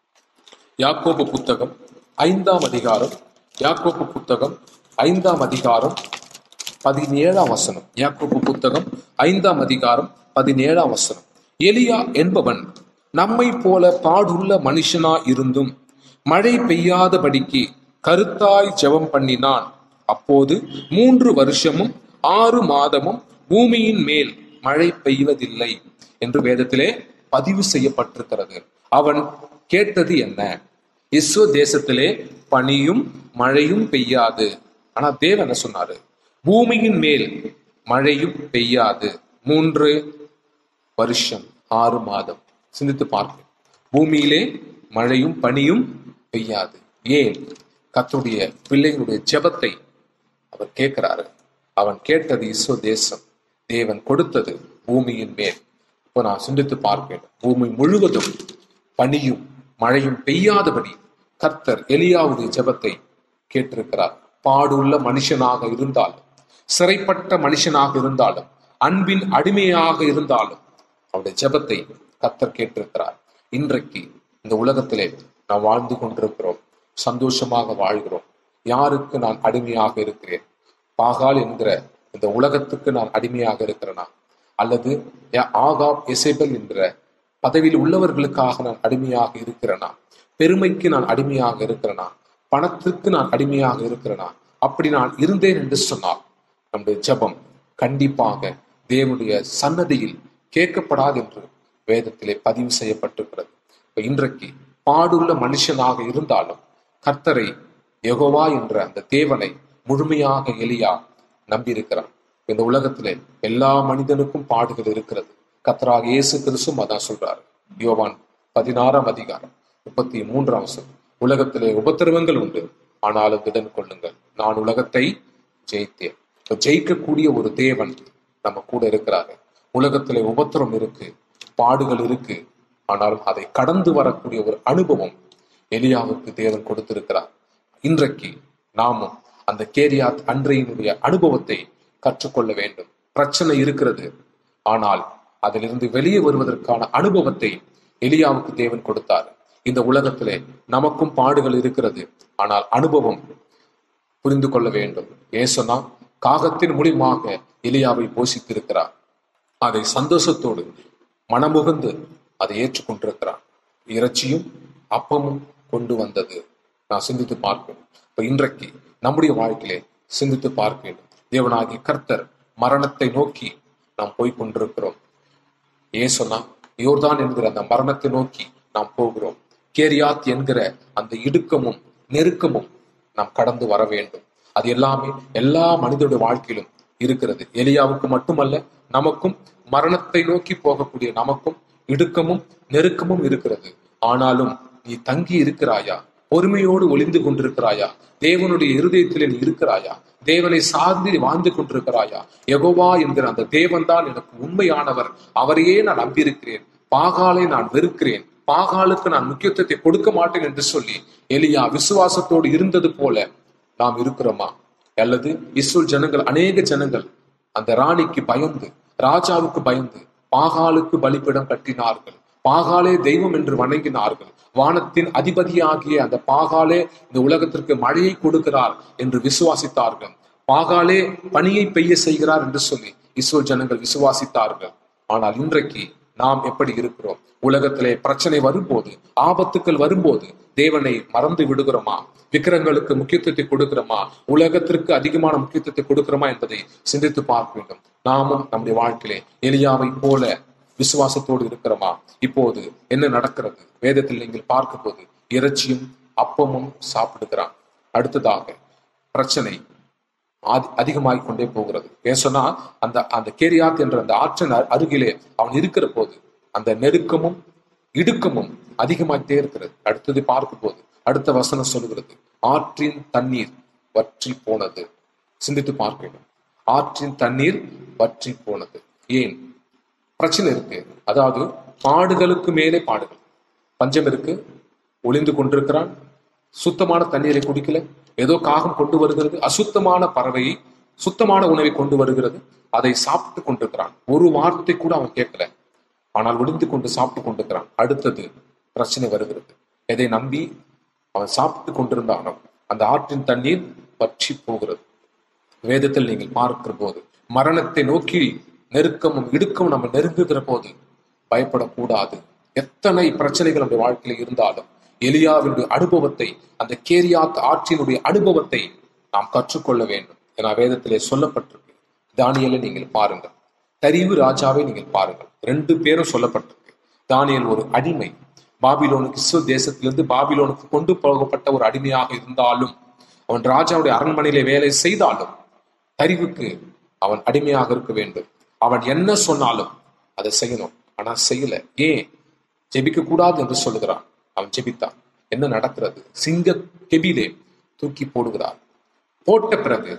யாக்கோப்பு புத்தகம் ஐந்தாம் அதிகாரம் யாக்கோப்பு புத்தகம் ஐந்தாம் அதிகாரம் பதினேழாம் வசனம் யாக்கோப்பு புத்தகம் ஐந்தாம் அதிகாரம் பதினேழாம் வசனம் எலியா என்பவன் நம்மை போல பாடுள்ள மனுஷனா இருந்தும் மழை பெய்யாதபடிக்கு கருத்தாய் ஜெபம் பண்ணினான் அப்போது மூன்று வருஷமும் ஆறு மாதமும் பூமியின் மேல் மழை பெய்வதில்லை என்று வேதத்திலே பதிவு செய்யப்பட்டிருக்கிறது அவன் கேட்டது என்ன இஸ்வ தேசத்திலே பனியும் மழையும் பெய்யாது ஆனா தேவன் என்ன சொன்னாரு பூமியின் மேல் மழையும் பெய்யாது மூன்று வருஷம் ஆறு மாதம் சிந்தித்து பார்க்க பூமியிலே மழையும் பனியும் பெய்யாது ஏன் கர்த்தருடைய பிள்ளைகளுடைய ஜெபத்தை அவர் கேட்கிறாரு அவன் கேட்டது இஸ்வ தேசம் தேவன் கொடுத்தது பூமியின் மேல் இப்போ நான் சிந்தித்து பார்ப்பேன் பூமி முழுவதும் பனியும் மழையும் பெய்யாதபடி கர்த்தர் எலியாவுடைய ஜெபத்தை கேட்டிருக்கிறார் பாடுள்ள மனுஷனாக இருந்தாலும் சிறைப்பட்ட மனுஷனாக இருந்தாலும் அன்பின் அடிமையாக இருந்தாலும் அவருடைய ஜெபத்தை கத்தர் கேட்டிருக்கிறார் இன்றைக்கு இந்த உலகத்திலே நாம் வாழ்ந்து கொண்டிருக்கிறோம் சந்தோஷமாக வாழ்கிறோம் யாருக்கு நான் அடிமையாக இருக்கிறேன் பாகால் என்கிற இந்த உலகத்துக்கு நான் அடிமையாக இருக்கிறேனா அல்லது ய- ஆகாப் எசேபல் என்கிற பதவியில் உள்ளவர்களுக்காக நான் அடிமையாக இருக்கிறேனா பெருமைக்கு நான் அடிமையாக இருக்கிறேனா பணத்துக்கு நான் அடிமையாக இருக்கிறேனா அப்படி நான் இருந்தேன் என்று சொன்னால் நம்முடைய ஜெபம் கண்டிப்பாக தேவனுடைய சன்னதியில் கேட்கப்படாது என்று வேதத்திலே பதிவு செய்யப்பட்டிருக்கிறது இப்ப இன்றைக்கு பாடுள்ள மனுஷனாக இருந்தாலும் கர்த்தரை யெகோவா என்ற அந்த தேவனை முழுமையாக எலியா நம்பியிருக்கிறான் இந்த உலகத்திலே எல்லா மனிதனுக்கும் பாடுகள் இருக்கிறது கர்த்தராக இயேசு கிறிஸ்துவும் அதான் சொல்றாரு யோவான் பதினாறாம் அதிகாரம் முப்பத்தி மூன்றாம் வசனம் உலகத்திலே உபத்திரவங்கள் உண்டு ஆனாலும் திடன் கொள்ளுங்கள் நான் உலகத்தை ஜெயித்தேன் இப்ப ஜெயிக்கக்கூடிய ஒரு தேவன் நம்ம கூட இருக்கிறாரு உலகத்திலே உபத்திரம் இருக்கு பாடுகள் இருக்கு ஆனாலும் அதை கடந்து வரக்கூடிய ஒரு அனுபவம் எலியாவுக்கு தேவன் கொடுத்திருக்கிறார் இன்றைக்கு நாமும் அந்த கேரியாத் அன்றையினுடைய அனுபவத்தை கற்றுக்கொள்ள வேண்டும் பிரச்சனை இருக்கிறது ஆனால் அதிலிருந்து வெளியே வருவதற்கான அனுபவத்தை எலியாவுக்கு தேவன் கொடுத்தார் இந்த உலகத்திலே நமக்கும் பாடுகள் இருக்கிறது ஆனால் அனுபவம் புரிந்து கொள்ள வேண்டும் ஏன் சொன்னா காகத்தின் மூலியமாக எலியாவை போஷித்திருக்கிறார் அதை சந்தோஷத்தோடு மனமுகந்து அதை ஏற்றுக்கொண்டிருக்கிறான் இறைச்சியும் அப்பமும் கொண்டு வந்தது நான் சிந்தித்து பார்ப்பேன் இப்ப இன்றைக்கு நம்முடைய வாழ்க்கையிலே சிந்தித்து பார்க்க வேண்டும் தேவனாகிய கர்த்தர் மரணத்தை நோக்கி நாம் போய் கொண்டிருக்கிறோம் ஏன் சொன்னா யோர்தான் என்கிற அந்த மரணத்தை நோக்கி நாம் போகிறோம் கேரியாத் என்கிற அந்த இடுக்கமும் நெருக்கமும் நாம் கடந்து வர வேண்டும் அது எல்லாமே எல்லா மனிதனுடைய வாழ்க்கையிலும் இருக்கிறது எலியாவுக்கு மட்டுமல்ல நமக்கும் மரணத்தை நோக்கி போகக்கூடிய நமக்கும் இடுக்கமும் நெருக்கமும் இருக்கிறது ஆனாலும் நீ தங்கி இருக்கிறாயா பொறுமையோடு ஒளிந்து கொண்டிருக்கிறாயா தேவனுடைய இருதயத்திலே நீ இருக்கிறாயா தேவனை சார்ந்து நீ வாழ்ந்து கொண்டிருக்கிறாயா யெகோவா என்கிற அந்த தேவன் தான் எனக்கு உண்மையானவர் அவரையே நான் நம்பியிருக்கிறேன் பாகாலை நான் வெறுக்கிறேன் பாகாலுக்கு நான் முக்கியத்துவத்தை கொடுக்க மாட்டேன் என்று சொல்லி எலியா விசுவாசத்தோடு இருந்தது போல நாம் இருக்கிறோமா அல்லது இஸ்ரேல் ஜனங்கள் அநேக ஜனங்கள் அந்த ராணிக்கு பயந்து ராஜாவுக்கு பயந்து பாகாலுக்கு பலிப்பிடம் கட்டினார்கள் பாகாலே தெய்வம் என்று வணங்கினார்கள் வானத்தின் அதிபதியாகிய அந்த பாகாலே இந்த உலகத்திற்கு மழையை கொடுக்கிறார் என்று விசுவாசித்தார்கள் பாகாலே பனியை பெய்ய செய்கிறார் என்று சொல்லி இஸ்ரேல் ஜனங்கள் விசுவாசித்தார்கள் ஆனால் இன்றைக்கு நாம் எப்படி இருக்கிறோம் உலகத்திலே பிரச்சனை வரும்போது ஆபத்துக்கள் வரும்போது தேவனை மறந்து விடுகிறோமா விக்கிரங்களுக்கு முக்கியத்துவத்தை கொடுக்கிறோமா உலகத்திற்கு அதிகமான முக்கியத்துவத்தை கொடுக்கிறோமா என்பதை சிந்தித்து பார்க்க வேண்டும் நாமும் நம்முடைய வாழ்க்கையிலே எலியாவை போல விசுவாசத்தோடு இருக்கிறோமா இப்போது என்ன நடக்கிறது வேதத்தில் நீங்கள் பார்க்கும் போது இறைச்சியும் அப்பமும் சாப்பிடுகிறான் அடுத்ததாக பிரச்சனை ஆதி- அதிகமாகிக் கொண்டே போகிறது ஏன் சொன்னா அந்த அந்த கேரியாத் என்ற அந்த ஆற்றின் அரு- அருகிலே அவன் இருக்கிற போது அந்த நெருக்கமும் இடுக்கமும் அதிகமாகிட்டே இருக்கிறது அடுத்தது பார்க்கும் போது அடுத்த வசனம் சொல்லுகிறது ஆற்றின் தண்ணீர் வற்றி போனது சிந்தித்து பார்க்க வேண்டும் ஆற்றின் தண்ணீர் வற்றி போனது ஏன் பிரச்சனை இருக்கு அதாவது பாடுகளுக்கு மேலே பாடுகள் பஞ்சம் இருக்கு ஒளிந்து கொண்டிருக்கிறான் சுத்தமான தண்ணீரை குடிக்கல ஏதோ காகம் கொண்டு வருகிறது அசுத்தமான பறவையை சுத்தமான உணவை கொண்டு வருகிறது அதை சாப்பிட்டு கொண்டிருக்கிறான் ஒரு வார்த்தை கூட அவன் கேட்கல ஆனால் ஒளிந்து கொண்டு சாப்பிட்டு கொண்டிருக்கிறான் அடுத்தது பிரச்சனை வருகிறது எதை நம்பி அவன் சாப்பிட்டு கொண்டிருந்தானோ அந்த ஆற்றின் தண்ணீர் வற்றி போகிறது வேதத்தில் நீங்கள் பார்க்கிற போது மரணத்தை நோக்கி நெருக்கமும் இடுக்கமும் நம்ம நெருங்குகிற போது பயப்படக்கூடாது எத்தனை பிரச்சனைகள் நம்முடைய வாழ்க்கையில் இருந்தாலும் எலியாவினுடைய அனுபவத்தை அந்த கேரியாத் ஆற்றினுடைய அனுபவத்தை நாம் கற்றுக்கொள்ள வேண்டும் என வேதத்திலே சொல்லப்பட்டிருக்கு தானியலை நீங்கள் பாருங்கள் தரிவு ராஜாவை நீங்கள் பாருங்கள் ரெண்டு பேரும் சொல்லப்பட்டிருக்கு தானியல் ஒரு அடிமை பாபிலோனுக்கு இஸ்ரேல் தேசத்திலிருந்து பாபிலோனுக்கு கொண்டு போகப்பட்ட ஒரு அடிமையாக இருந்தாலும் அவன் ராஜாவுடைய அரண்மனையிலே வேலை செய்தாலும் அறிவுக்கு அவன் அடிமையாக இருக்க வேண்டும் அவன் என்ன சொன்னாலும் அதை செய்யணும் ஆனா செய்யல ஏன் ஜெபிக்க கூடாது என்று சொல்லுகிறான் அவன் ஜெபித்தான் என்ன நடக்கிறது சிங்க கெபிலே தூக்கி போடுகிறார் போட்ட பிறகு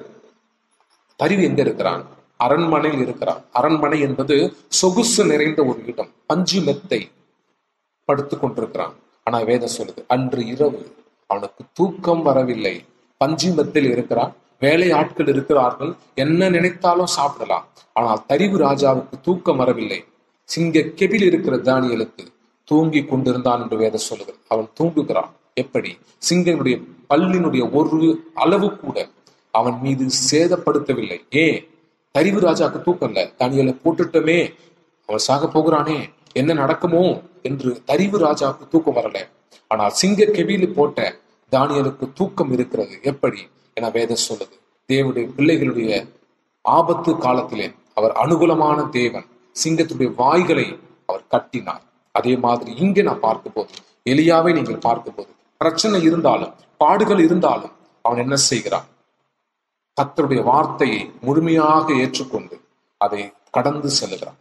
தரிவு எங்க இருக்கிறான் அரண்மனையில் இருக்கிறான் அரண்மனை என்பது சொகுசு நிறைந்த ஒரு இடம் பஞ்சு மெத்தை படுத்துக் கொண்டிருக்கிறான் ஆனா வேதம் சொல்லுது அன்று இரவு அவனுக்கு தூக்கம் வரவில்லை பஞ்சு மெத்தில் இருக்கிறான் வேலை ஆட்கள் இருக்கிறார்கள் என்ன நினைத்தாலும் சாப்பிடலாம் ஆனால் தரிவு ராஜாவுக்கு தூக்கம் வரவில்லை சிங்க கெபில் இருக்கிற தானியலுக்கு தூங்கி கொண்டிருந்தான் என்று வேத சொல்லுகிறது அவன் தூங்குகிறான் எப்படி சிங்கனுடைய பல்லினுடைய ஒரு அளவு கூட அவன் மீது சேதப்படுத்தவில்லை ஏன் தரிவு ராஜாக்கு தூக்கம் இல்ல தானியலை போட்டுட்டோமே அவன் சாக போகிறானே என்ன நடக்குமோ என்று தரிவு ராஜாவுக்கு தூக்கம் வரல ஆனால் சிங்க கெபிலு போட்ட தானியலுக்கு தூக்கம் இருக்கிறது எப்படி என வேதம் சொல்லுது தேவனுடைய பிள்ளைகளுடைய ஆபத்து காலத்திலே அவர் அனுகூலமான தேவன் சிங்கத்துடைய வாய்களை அவர் கட்டினார் அதே மாதிரி இங்கே நான் பார்க்கும்போது எலியாவை நீங்கள் பார்க்கும்போது பிரச்சனை இருந்தாலும் பாடுகள் இருந்தாலும் அவன் என்ன செய்கிறான் கர்த்தருடைய வார்த்தையை முழுமையாக ஏற்றுக்கொண்டு அதை கடந்து செல்லுகிறான்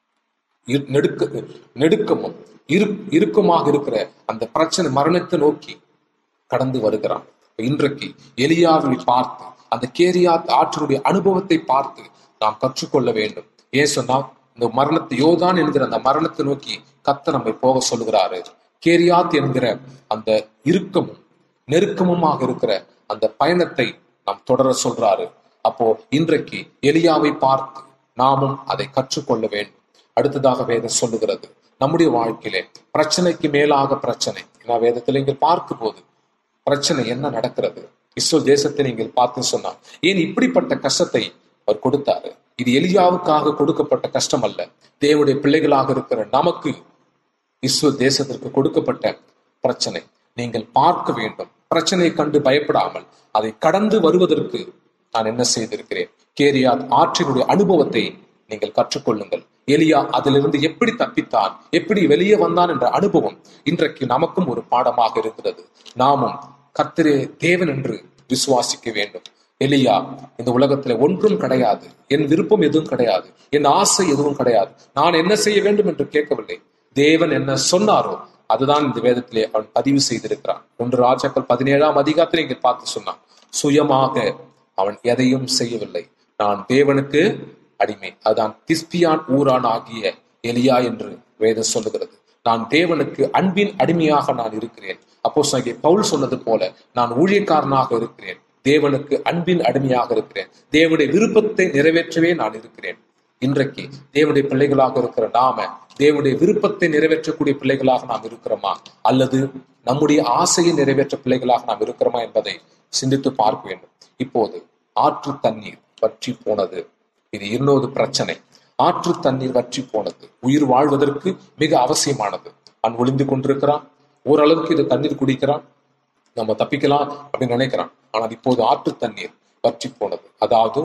இரு- நெடுக்க நெடுக்கமும் இரு இறுக்கமாக இருக்கிற அந்த பிரச்சனை மரணத்தை நோக்கி கடந்து வருகிறான் இன்றைக்கு எலியாவை பார்த்து அந்த கேரியாத் ஆற்றினுடைய அனுபவத்தை பார்த்து நாம் கற்றுக்கொள்ள வேண்டும் ஏன் சொன்னா இந்த மரணத்தை யோதான் என்கிற அந்த மரணத்தை நோக்கி கத்த நம்மை போக சொல்லுகிறாரு கேரியாத் என்கிற அந்த இறுக்கமும் நெருக்கமுமாக இருக்கிற அந்த பயணத்தை நாம் தொடர சொல்றாரு அப்போ இன்றைக்கு எலியாவை பார்த்து நாமும் அதை கற்றுக்கொள்ள வேண்டும் அடுத்ததாக வேதம் சொல்லுகிறது நம்முடைய வாழ்க்கையிலே பிரச்சனைக்கு மேலாக பிரச்சனை ஏன்னா வேதத்தில் நீங்கள் பார்க்கும் போது பிரச்சனை என்ன நடக்கிறது இஸ்ரேல் தேசத்தை நீங்கள் பார்த்து சொன்னார் ஏன் இப்படிப்பட்ட கஷ்டத்தை அவர் கொடுத்தாரு இது எலியாவுக்காக கொடுக்கப்பட்ட கஷ்டம் அல்ல தேவனுடைய பிள்ளைகளாக இருக்கிற நமக்கு இஸ்ரேல் தேசத்திற்கு கொடுக்கப்பட்ட பிரச்சனை நீங்கள் பார்க்க வேண்டும் பிரச்சனையை கண்டு பயப்படாமல் அதை கடந்து வருவதற்கு நான் என்ன செய்திருக்கிறேன் கேரியாத் ஆற்றினுடைய அனுபவத்தை நீங்கள் கற்றுக்கொள்ளுங்கள் எலியா அதிலிருந்து எப்படி தப்பித்தான் எப்படி வெளியே வந்தான் என்ற அனுபவம் இன்றைக்கு நமக்கும் ஒரு பாடமாக இருக்கிறது நாமும் கர்த்தரே தேவன் என்று விசுவாசிக்க வேண்டும் எலியா இந்த உலகத்துல ஒன்றும் கிடையாது என் விருப்பம் எதுவும் கிடையாது என் ஆசை எதுவும் கிடையாது நான் என்ன செய்ய வேண்டும் என்று கேட்கவில்லை தேவன் என்ன சொன்னாரோ அதுதான் இந்த வேதத்திலே அவன் பதிவு செய்திருக்கிறான் ஒன்று ராஜாக்கள் பதினேழாம் அதிகாரத்தில் இங்கே பார்த்து சொன்னான் சுயமாக அவன் எதையும் செய்யவில்லை நான் தேவனுக்கு அடிமை அதுதான் திஸ்பியான் ஊரான் ஆகிய எலியா என்று வேதம் சொல்லுகிறது நான் தேவனுக்கு அன்பின் அடிமையாக நான் இருக்கிறேன் அப்போ பவுல் சொன்னது போல நான் ஊழியக்காரனாக இருக்கிறேன் தேவனுக்கு அன்பின் அடிமையாக இருக்கிறேன் தேவனுடைய விருப்பத்தை நிறைவேற்றவே நான் இருக்கிறேன் இன்றைக்கு தேவனுடைய பிள்ளைகளாக இருக்கிற நாம தேவனுடைய விருப்பத்தை நிறைவேற்றக்கூடிய பிள்ளைகளாக நாம் இருக்கிறோமா அல்லது நம்முடைய ஆசையை நிறைவேற்ற பிள்ளைகளாக நாம் இருக்கிறோமா என்பதை சிந்தித்து பார்க்க வேண்டும் இப்போது ஆற்று தண்ணீர் வற்றி போனது இது இன்னொரு பிரச்சனை ஆற்று தண்ணீர் வற்றி போனது உயிர் வாழ்வதற்கு மிக அவசியமானது அவன் ஒளிந்து கொண்டிருக்கிறான் ஓரளவுக்கு இது தண்ணீர் குடிக்கிறான் நம்ம தப்பிக்கலாம் அப்படின்னு நினைக்கிறான் ஆனால் இப்போது ஆற்று தண்ணீர் வற்றி போனது அதாவது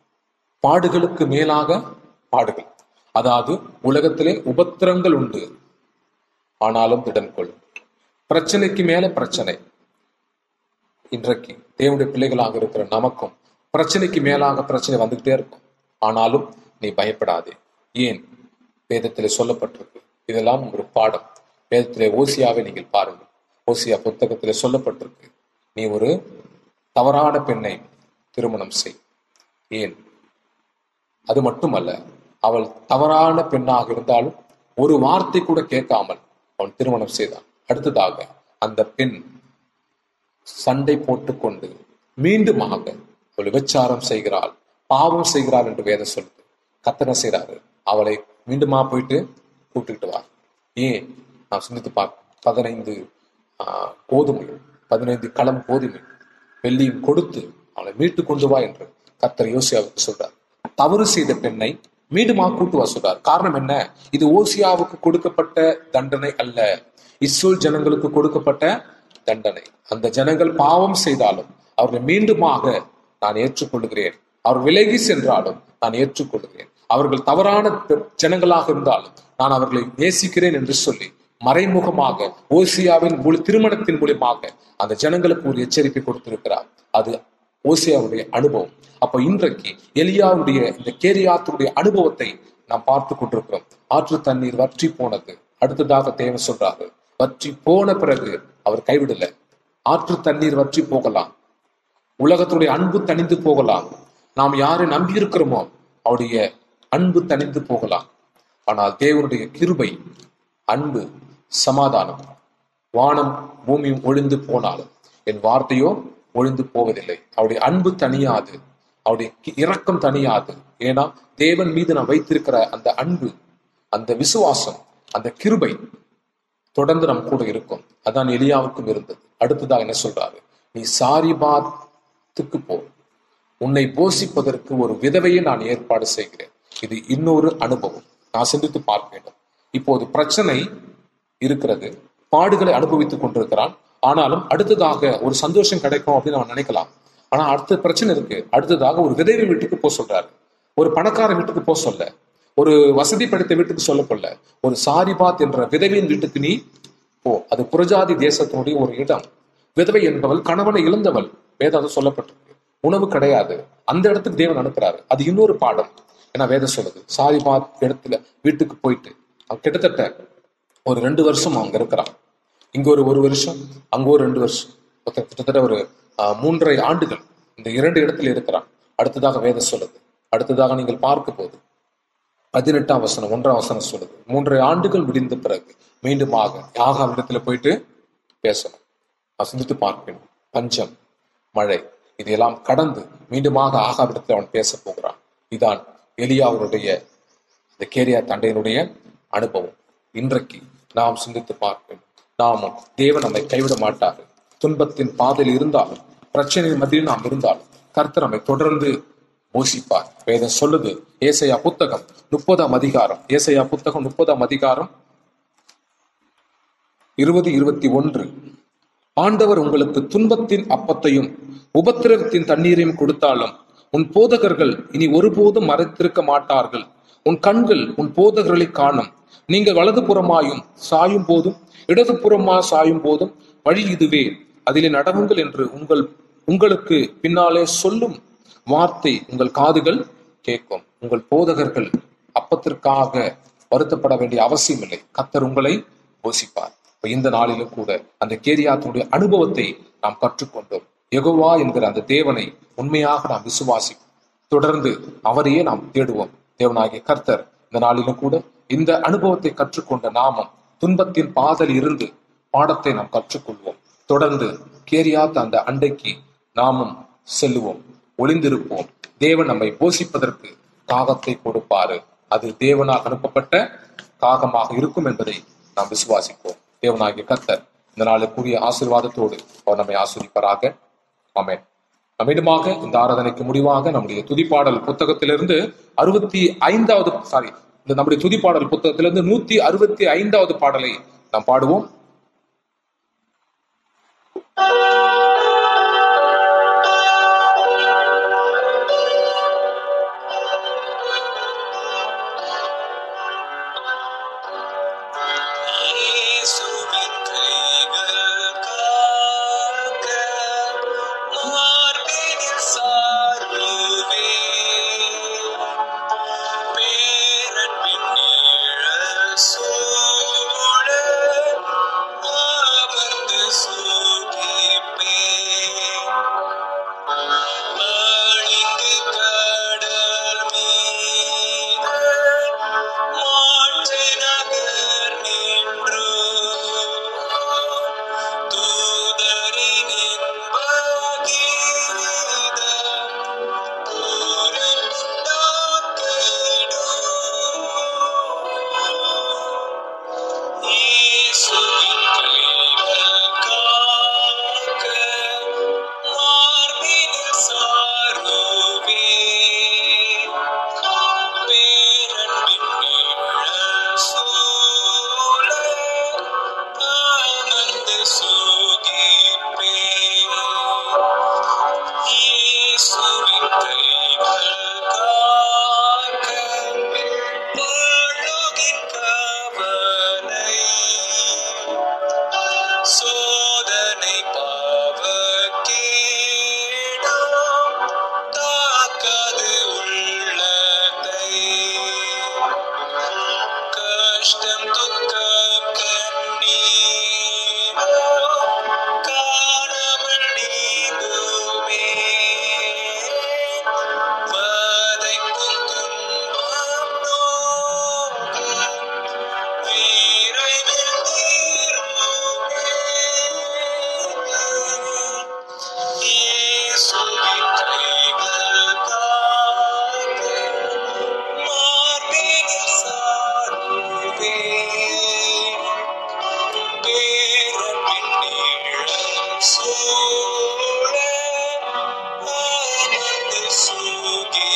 பாடுகளுக்கு மேலாக பாடுகள் அதாவது உலகத்திலே உபத்திரங்கள் உண்டு ஆனாலும் திடன் கொள் பிரச்சனைக்கு மேல பிரச்சனை இன்றைக்கு தேவனுடைய பிள்ளைகளாக இருக்கிற நமக்கும் பிரச்சனைக்கு மேலாக பிரச்சனை வந்துகிட்டே இருக்கும் ஆனாலும் நீ பயப்படாதே ஏன் வேதத்திலே சொல்லப்பட்டிருக்கு இதெல்லாம் ஒரு பாடம் வேதத்திலே ஓசியாவை நீங்கள் பாருங்கள் ஓசியா புத்தகத்திலே சொல்லப்பட்டிருக்கு நீ ஒரு தவறான பெண்ணை திருமணம் செய் ஏன் அது மட்டுமல்ல அவள் தவறான பெண்ணாக இருந்தாலும் ஒரு வார்த்தை கூட கேட்காமல் அவன் திருமணம் செய்தான் அடுத்ததாக அந்த பெண் சண்டை போட்டுக்கொண்டு மீண்டுமாக அவள் விபச்சாரம் செய்கிறாள் பாவம் செய்கிறாள் என்று வேதம் சொல்லுது கத்தனை செய்கிறாரு அவளை மீண்டுமா போயிட்டு கூப்பிட்டுக்கிட்டு வா ஏன் நான் சிந்தித்து பார்க்க பதினைந்து ஆஹ், கோதுமை பதினைந்து களம் கோதுமை வெள்ளியும் கொடுத்து அவளை மீட்டு கொண்டு வா என்று கத்தர் யோசியாவுக்கு சொல்றார் தவறு செய்த பெண்ணை மீண்டுமா கூட்டு வா சொல்றார் காரணம் என்ன இது ஓசியாவுக்கு கொடுக்கப்பட்ட தண்டனை அல்ல இஸ்ரேல் ஜனங்களுக்கு கொடுக்கப்பட்ட தண்டனை அந்த ஜனங்கள் பாவம் செய்தாலும் அவர்களை மீண்டுமாக நான் ஏற்றுக்கொள்கிறேன் அவர் விலகி சென்றாலும் நான் ஏற்றுக்கொள்கிறேன் அவர்கள் தவறான பெ- ஜனங்களாக இருந்தாலும் நான் அவர்களை நேசிக்கிறேன் என்று சொல்லி மறைமுகமாக ஓசியாவின் மூல திருமணத்தின் மூலியமாக அந்த ஜனங்களுக்கு ஒரு எச்சரிக்கை கொடுத்திருக்கிறார் அது ஓசியாவுடைய அனுபவம் அப்ப இன்றைக்கு எலியாவுடைய இந்த கேரியாத்துடைய அனுபவத்தை நாம் பார்த்து கொண்டிருக்கிறோம் ஆற்று தண்ணீர் வற்றி போனது அடுத்ததாக தேவன் சொல்றாரு வற்றி போன பிறகு அவர் கைவிடல ஆற்று தண்ணீர் வற்றி போகலாம் உலகத்துடைய அன்பு தணிந்து போகலாம் நாம் யாரை நம்பி இருக்கிறோமோ அவருடைய அன்பு தணிந்து போகலாம் ஆனால் தேவனுடைய கிருபை அன்பு சமாதானம் வானம் பூமியும் ஒழிந்து போனாலும் என் வார்த்தையோ ஒழிந்து போவதில்லை அவருடைய அன்பு தனியாது அவருடைய கி- இரக்கம் தனியாது ஏன்னா தேவன் மீது நாம் வைத்திருக்கிற அந்த அன்பு அந்த விசுவாசம் அந்த கிருபை தொடர்ந்து நம் கூட இருக்கும் அதான் எலியாவுக்கும் இருந்தது அடுத்ததாக என்ன சொல்றாரு நீ சாரிபாத்துக்கு போ உன்னை போஷிப்பதற்கு ஒரு விதவையை நான் ஏற்பாடு செய்கிறேன் இது இன்னொரு அனுபவம் நான் சிந்தித்து பார்க்க வேண்டும் இப்போது பிரச்சனை இருக்கிறது பாடுகளை அனுபவித்துக் கொண்டிருக்கிறான் ஆனாலும் அடுத்ததாக ஒரு சந்தோஷம் கிடைக்கும் அப்படின்னு அவன் நினைக்கலாம் ஆனா அடுத்த பிரச்சனை இருக்கு அடுத்ததாக ஒரு விதவை வீட்டுக்கு போக சொல்றாரு ஒரு பணக்கார வீட்டுக்கு போக சொல்ல ஒரு வசதி படைத்த வீட்டுக்கு சொல்ல கொள்ள ஒரு சாரிபாத் என்ற விதவையின் வீட்டுக்கு நீ போ அது புரஜாதி தேசத்தினுடைய ஒரு இடம் விதவை என்பவள் கணவனை இழந்தவள் வேதாந்தம் சொல்லப்பட்டிருக்கு உணவு கிடையாது அந்த இடத்துக்கு தேவன் அனுப்புறாரு அது இன்னொரு பாடம் ஏன்னா வேதம் சொல்லுது சாரிபாத் இடத்துல வீட்டுக்கு போயிட்டு அவன் கிட்டத்தட்ட ஒரு ரெண்டு வருஷம் அங்க இருக்கிறான் இங்க ஒரு ஒரு வருஷம் அங்க ஒரு ரெண்டு வருஷம் மொத்தம் கிட்டத்தட்ட ஒரு ஆஹ், மூன்றரை ஆண்டுகள் இந்த இரண்டு இடத்துல இருக்கிறான் அடுத்ததாக வேதம் சொல்லுது அடுத்ததாக நீங்கள் பார்க்க போது பதினெட்டாம் வசனம் ஒன்றாம் வசனம் சொல்லுது மூன்றரை ஆண்டுகள் முடிந்த பிறகு மீண்டுமாக யாகாம் இடத்துல போயிட்டு பேசணும் நான் சிந்தித்து பார்க்கணும் பஞ்சம் மழை இதையெல்லாம் கடந்து மீண்டுமாக ஆகாவிடத்தில் அவன் பேச போகிறான் இதான் எலியாவுடைய இந்த கேரியா தண்டையினுடைய அனுபவம் இன்றைக்கு நாம் சிந்தித்து பார்க்கணும் நாமும் தேவன் நம்மை கைவிட மாட்டார் துன்பத்தின் பாதையில் இருந்தாலும் பிரச்சனையின் மத்தியில் நாம் இருந்தாலும் கர்த்தர் நம்மை தொடர்ந்து போஷிப்பார் வேதம் சொல்லுது ஏசையா புத்தகம் முப்பதாம் அதிகாரம் ஏசையா புத்தகம் முப்பதாம் அதிகாரம் இருபது இருபத்தி ஒன்று ஆண்டவர் உங்களுக்கு துன்பத்தின் அப்பத்தையும் உபத்திரவத்தின் தண்ணீரையும் கொடுத்தாலும் உன் போதகர்கள் இனி ஒருபோதும் மறைத்திருக்க மாட்டார்கள் உன் கண்கள் உன் போதகர்களை காணும் நீங்கள் வலது புறமாயும் சாயும் போதும் இடது புறமா சாயும் போதும் வழி இதுவே அதிலே நடவுங்கள் என்று உங்கள் உங்களுக்கு பின்னாலே சொல்லும் வார்த்தை உங்கள் காதுகள் கேட்கும் உங்கள் போதகர்கள் அப்பத்திற்காக வருத்தப்பட வேண்டிய அவசியம் இல்லை கத்தர் உங்களை போஷிப்பார் இப்ப இந்த நாளிலும் கூட அந்த கேரியாத்தினுடைய அனுபவத்தை நாம் கற்றுக்கொண்டோம் யெகோவா என்கிற அந்த தேவனை உண்மையாக நாம் விசுவாசிப்போம் தொடர்ந்து அவரையே நாம் தேடுவோம் தேவனாகிய கர்த்தர் இந்த நாளிலும் கூட இந்த அனுபவத்தை கற்றுக்கொண்ட நாமம் துன்பத்தின் பாதல் இருந்து பாடத்தை நாம் கற்றுக்கொள்வோம் தொடர்ந்து கேரியாத் அந்த அண்டைக்கு நாமும் செல்லுவோம் ஒளிந்திருப்போம் தேவன் நம்மை போஷிப்பதற்கு காகத்தை கொடுப்பாரு அது தேவனால் அனுப்பப்பட்ட காகமாக இருக்கும் என்பதை நாம் விசுவாசிப்போம் தேவனாகிய கர்த்தர் இந்த நாளுக்குரிய ஆசீர்வாதத்தோடு அவர் நம்மை ஆஸ்வதிப்பாராக ஆமென் நாம் மீண்டுமாக இந்த ஆராதனைக்கு முடிவாக நம்முடைய துதிப்பாடல் புத்தகத்திலிருந்து அறுபத்தி ஐந்தாவது சாரி இந்த நம்முடைய துதிப்பாடல் புத்தகத்திலிருந்து நூத்தி அறுபத்தி ஐந்தாவது பாடலை நாம் பாடுவோம் இயேசுவின் கைகள் காக்க மார்பினில் சாருவே பேரன்பின் நிழல் சூழ அமர்ந்து சுகிப்பேன் அழிந்து கடல் மீது மாற்று நகர் நின்று தூதரின் இன்ப கீதம் புறந்தாக்கிடும் இயேசுவின் கைகள் காக்க மார்பினில் சாருவே பேரன்பின் நிழல் சூழ அமர்ந்து சுகிப்பேன் இயேசுவின் கைகள் காக்க வாழுகின் கவலை சோதனை பாவக்கேடும் தாக்காது உள்ளத்தை கஷ்டம் துக்கம் கண்ணீரோ காணாமல் நீங்குமே வதைக்கும் துன்பம் நோக்கும் விரைவில் தீருமே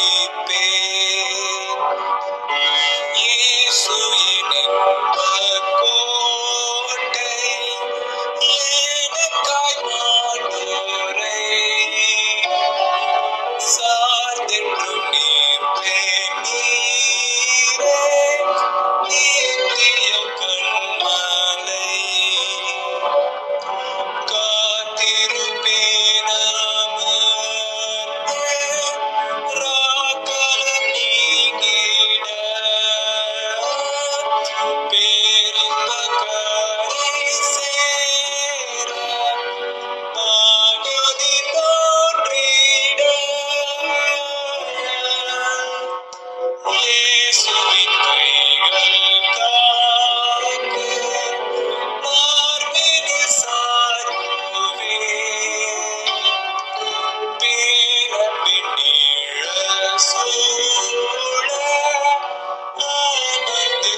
இயேசுவின் கோட்டை எனக்காய் மாண்டோரை சார்ந்தென்றும் நிற்பேன் நீரே, நித்திய கண்மலை. காத்திருப்பேன் அமர்ந்து, ராக்களம் நீங்கிட. பேரின்பக் கரை சேர மாநிதி தோன்றிட இயேசுவின் கைகள் காக்க மார்பினில் சாய்வுவே பேரன்பின் நிழல் சூழ அமர்ந்து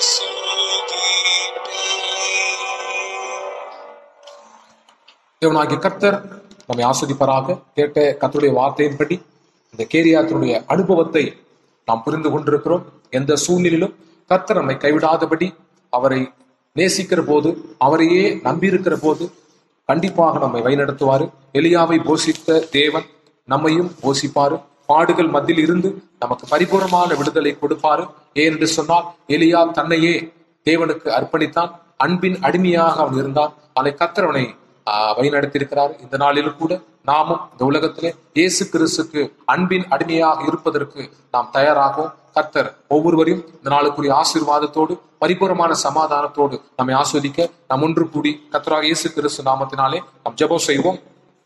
சூகிப்பேன் தேவனாகிய கர்த்தர் நம்மை ஆஸ்வதிப்பாராக கேட்ட கர்த்தருடைய வார்த்தையின்படி இந்த கேரியாத்தினுடைய அனுபவத்தை நாம் புரிந்து கொண்டிருக்கிறோம் எந்த சூழ்நிலையிலும் கர்த்தர் நம்மை கைவிடாதபடி அவரை நேசிக்கிற போது அவரையே நம்பியிருக்கிற போது கண்டிப்பாக நம்மை வழிநடத்துவாரு எலியாவை போஷித்த தேவன் நம்மையும் போஷிப்பாரு பாடுகள் மத்தியில் இருந்து நமக்கு பரிபூர்ணமான விடுதலை கொடுப்பாரு ஏனென்று சொன்னால் எலியா தன்னையே தேவனுக்கு அர்ப்பணித்தான் அன்பின் அடிமையாக அவன் இருந்தான் அவனை கர்த்தர் அவனை ஆஹ், வழிநடத்தியிருக்கிறார் இந்த நாளிலும் கூட நாமும் இந்த உலகத்திலே இயேசு கிறிஸ்துக்கு அன்பின் அடிமையாக இருப்பதற்கு நாம் தயாராகவும் கர்த்தர் ஒவ்வொருவரையும் இந்த நாளுக்குரிய ஆசீர்வாதத்தோடு பரிபூரமான சமாதானத்தோடு நம்மை ஆஸ்வதிக்க நாம் ஒன்று கூடி கர்த்தராக இயேசு கிறிஸ்து நாமத்தினாலே நாம் ஜெபம் செய்வோம்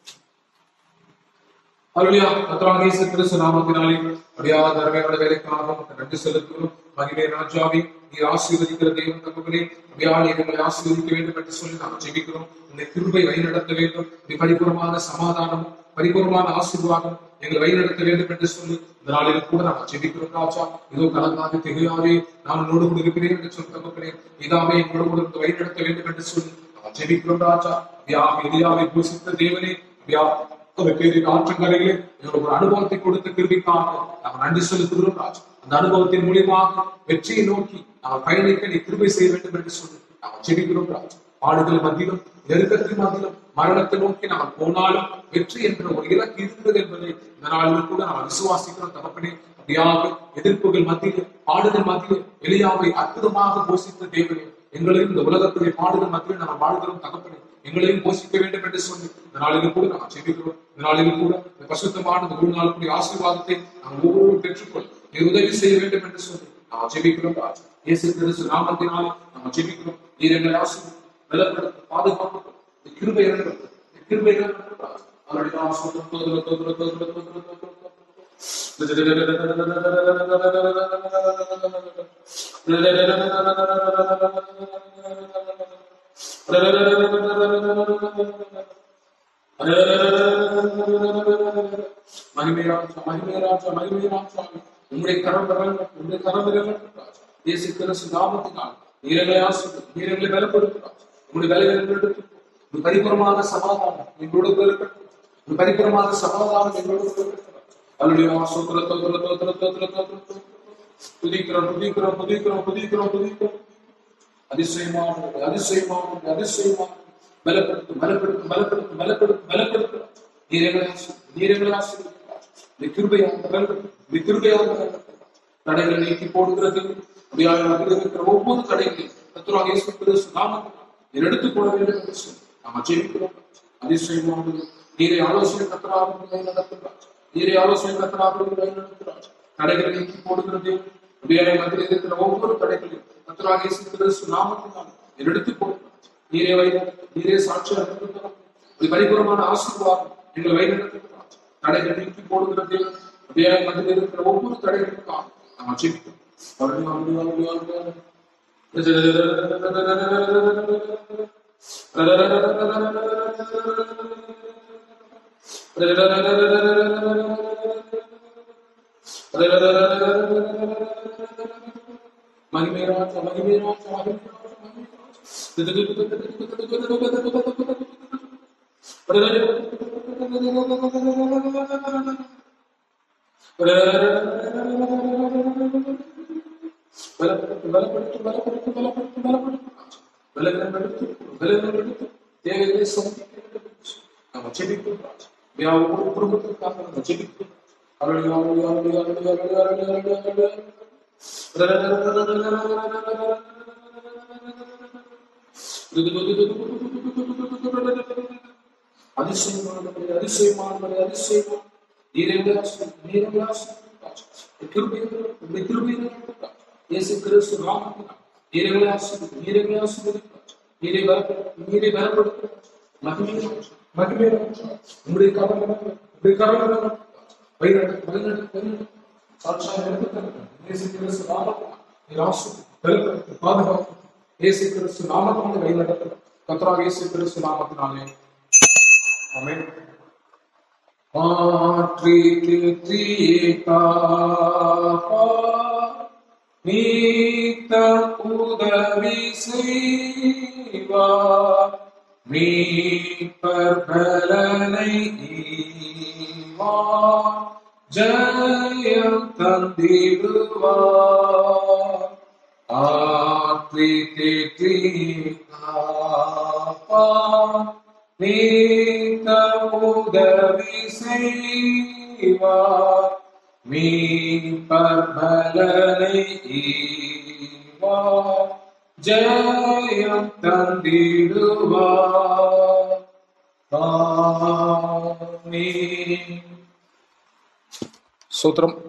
அல்லா கர்த்தராக இயேசு கிறிஸ்து நாமத்தினாலே அடியாத தர்மையோட வேலைக்காக உமக்கு நன்றி செலுத்துகிறோம் மகிமே ராஜாவே நீ ஆசீர்வதிக்கிற தெய்வம் தகவலே அடியாள் எங்களை ஆசீர்வதிக்க வேண்டும் என்று சொல்லி நாம் ஜெபிக்கிறோம் உன்னை கிருபை வழிநடத்த வேண்டும் நீ பரிபூர்ணமான சமாதானம் பரிபூர்ணமான ஆசீர்வாதம் எங்களை வழிநடத்த வேண்டும் என்று சொல்லி இந்த நாளில் கூட நாம் ஜெபிக்கிறோம் ராஜா இதோ கலங்காது திகையாவே நான் உன்னோடு கூட இருக்கிறேன் என்று சொல்லி தகவலே இதாவே என்னோடு கூட இருந்து வழிநடத்த வேண்டும் என்று சொல்லி நாம் ஜெபிக்கிறோம் ராஜா யா எலியாவை பூசித்த தேவனே யா அதற்கு ஆற்றங்கரையிலே எங்களுக்கு ஒரு அனுபவத்தை கொடுத்த கிருபிக்காக நாம் நன்றி செலுத்துகிறோம் ராஜா அந்த அனுபவத்தின் மூலியமாக வெற்றியை நோக்கி நாம் பயணிக்க நீ கிருபை செய்ய வேண்டும் என்று சொல்லி நாம் ஜெபிக்கிறோம் ராஜா பாடுகள் மத்தியிலும் நெருக்கத்தின் மத்தியிலும் மரணத்தை நோக்கி நாம் போனாலும் வெற்றி என்ற ஒரு இலக்கு இருக்கிறது என்பதை இந்த நாளில் கூட நாம் விசுவாசிக்கிறோம் தகப்பனே அப்படியாக எதிர்ப்புகள் மத்தியில் பாடுகள் மத்தியில் எளியாவை அற்புதமாக போஷித்த தேவனே எங்களையும் இந்த உலகத்துடைய பாடுகள் மத்தியில் நாம் வாழ்கிறோம் தகப்பனே எங்களையும் போஷிக்க வேண்டும் என்று சொல்லி இந்த நாளிலும் கூட நாம் ஜெபிக்கிறோம் இந்த நாளிலும் கூட இந்த பசுத்தமான இந்த ஒரு நாளுக்குரிய ஆசீர்வாதத்தை நாம் ஒவ்வொரு பெற்றுக்கொள் நீ உதவி செய்ய வேண்டும் என்று சொல்லி நாம் ஜெபிக்கிறோம் ராஜா இயேசு கிறிஸ்து நாமத்தினாலே நாம் ஜெபிக்கிறோம் நீர் எங்களை ஆசீர்வதி பலப்படுத்த பாதுகாப்பு இந்த கிருபை இறங்கட்டும் இந்த கிருபை இறங்கட்டும் ராஜா அவருடைய நாம் சொல்லும் தோதுல தோதுல தோதுல தோதுல தோதுல மகிமைராஜா மகிமைராஜா மகிமைராஜா உம்முடைய கரம் வரங்கள் உம்முடைய கரம் வரங்கள் இயேசு கிறிஸ்து நாமத்தினால் நீரங்களை ஆசிரியர் நீரங்களை பலப்படுத்துகிறார் உங்களுடைய வேலைகள் எடுத்து ஒரு பரிபூரமான சமாதானம் எங்களோடு கூட இருக்கட்டும் ஒரு பரிபூரமான சமாதானம் எங்களோடு கூட இருக்கட்டும் அவருடைய ஆசோத்திர தோத்திர தோத்திர தோத்திர தோத்திர துதிக்கிறோம் துதிக்கிறோம் துதிக்கிறோம் துதிக்கிறோம் துதிக்கிறோம் அதிசயமானது அதிசயமானது அதிசயமானது பலப்படுத்தும் பலப்படுத்தும் பலப்படுத்தும் பலப்படுத்தும் பலப்படுத்தும் நீரங்களை நீரங்களை ஆசீர்வதிக்கிறார் இந்த கிருபையாக இந்த கிருபையாக தடைகளை நீக்கி போடுகிறது அப்படியாக அதில் இருக்கிற ஒவ்வொரு தடைகளையும் கத்துராக இயேசு கிறிஸ்து நாமத்தினால் நீர் எடுத்துக் கொள்ள வேண்டும் என்று சொல்லி நாம் ஜெபிக்கிறோம் அதிசயமானது நீரை ஆலோசனை கத்தராக நடத்துகிறார் நீரை ஆலோசனை கத்தராக நடத்துகிறார் தடைகளை நீக்கி போடுகிறது அப்படியாக மத்தியில் இருக்கிற ஒவ்வொரு தடைகளையும் கத்தராக இயேசு கிறிஸ்து நாமத்தினால் நீர் எடுத்துக் கொடுக்கிறார் நீரே வை நீரே சாட்சியாக இருக்கிறார் இது பரிபூரமான ஆசீர்வாதம் எங்களை வழிநடத்துகிறார் தடைகள் நீக்கி போடுகிறது அப்படியாக மத்தியில் இருக்கிற ஒவ்வொரு தடைகளுக்காக நாம் ஜெபிக்கிறோம் அவருடைய அவருடைய அவருடைய மகிமேராஜ மகிமேராஜ மகிமேராஜ பலப்படுத்து பலப்படுத்து பலப்படுத்து பலப்படுத்து பலகரம் எடுத்து பலகரம் எடுத்து தேவைகளை சந்திக்க நம்ம ஜெபிக்கும் ராஜா வியாபார குடும்பத்திற்காக நம்ம ஜெபிக்கும் அருளியா அருளியா அருளியா அருளியா அருளியா அருளியா அருளியா அதிசயமானவரே அதிசயமானவரே அதிசயமான நீரெங்களை ஆசீர்வதி, நீரெங்களை ஆசீர்வதி, ராஜா. உம்முடைய கிருபையினால், உம்முடைய கிருபையினால், ராஜா. இயேசு கிறிஸ்து நாமத்தினால் நீரெங்களை ஆசீர்வதி, நீரெங்களை ஆசீர்வதி, ராஜா. நீரை பலப்படுத்து, நீரை பலப்படுத்து, ராஜா. மகிமை ராஜா, மகிமை ராஜா. உம்முடைய கரங்களை, உம்முடைய கரங்களை, ராஜா. வழிநடத்து, வழிநடத்து, வழிநடத்து. சாட்சியாக எடுத்துக்கொள்ளுங்கள். இயேசு கிறிஸ்து நாமத்தினால் நீர் ஆசீர்வதி, பலப்படுத்து, பாதுகாத்து. இயேசு கிறிஸ்து நாமத்தினாலே வழிநடத்து. கர்த்தராகிய இயேசு கிறிஸ்து நாமத்தினாலே ஆமென் மாற்றி திருத்தியே காப்பா நீத்த உதவி செய்வார் மீட்பர் பலனை ஈவார் ஜெயம் தந்திடுவார் ஆற்றி தேற்றி காப்பார் நீத்த உதவி செய்வார் மீட்பர் பலனை ஈவார் ஜெயம் தந்திடுவார் ஆமென். சூத்திரம்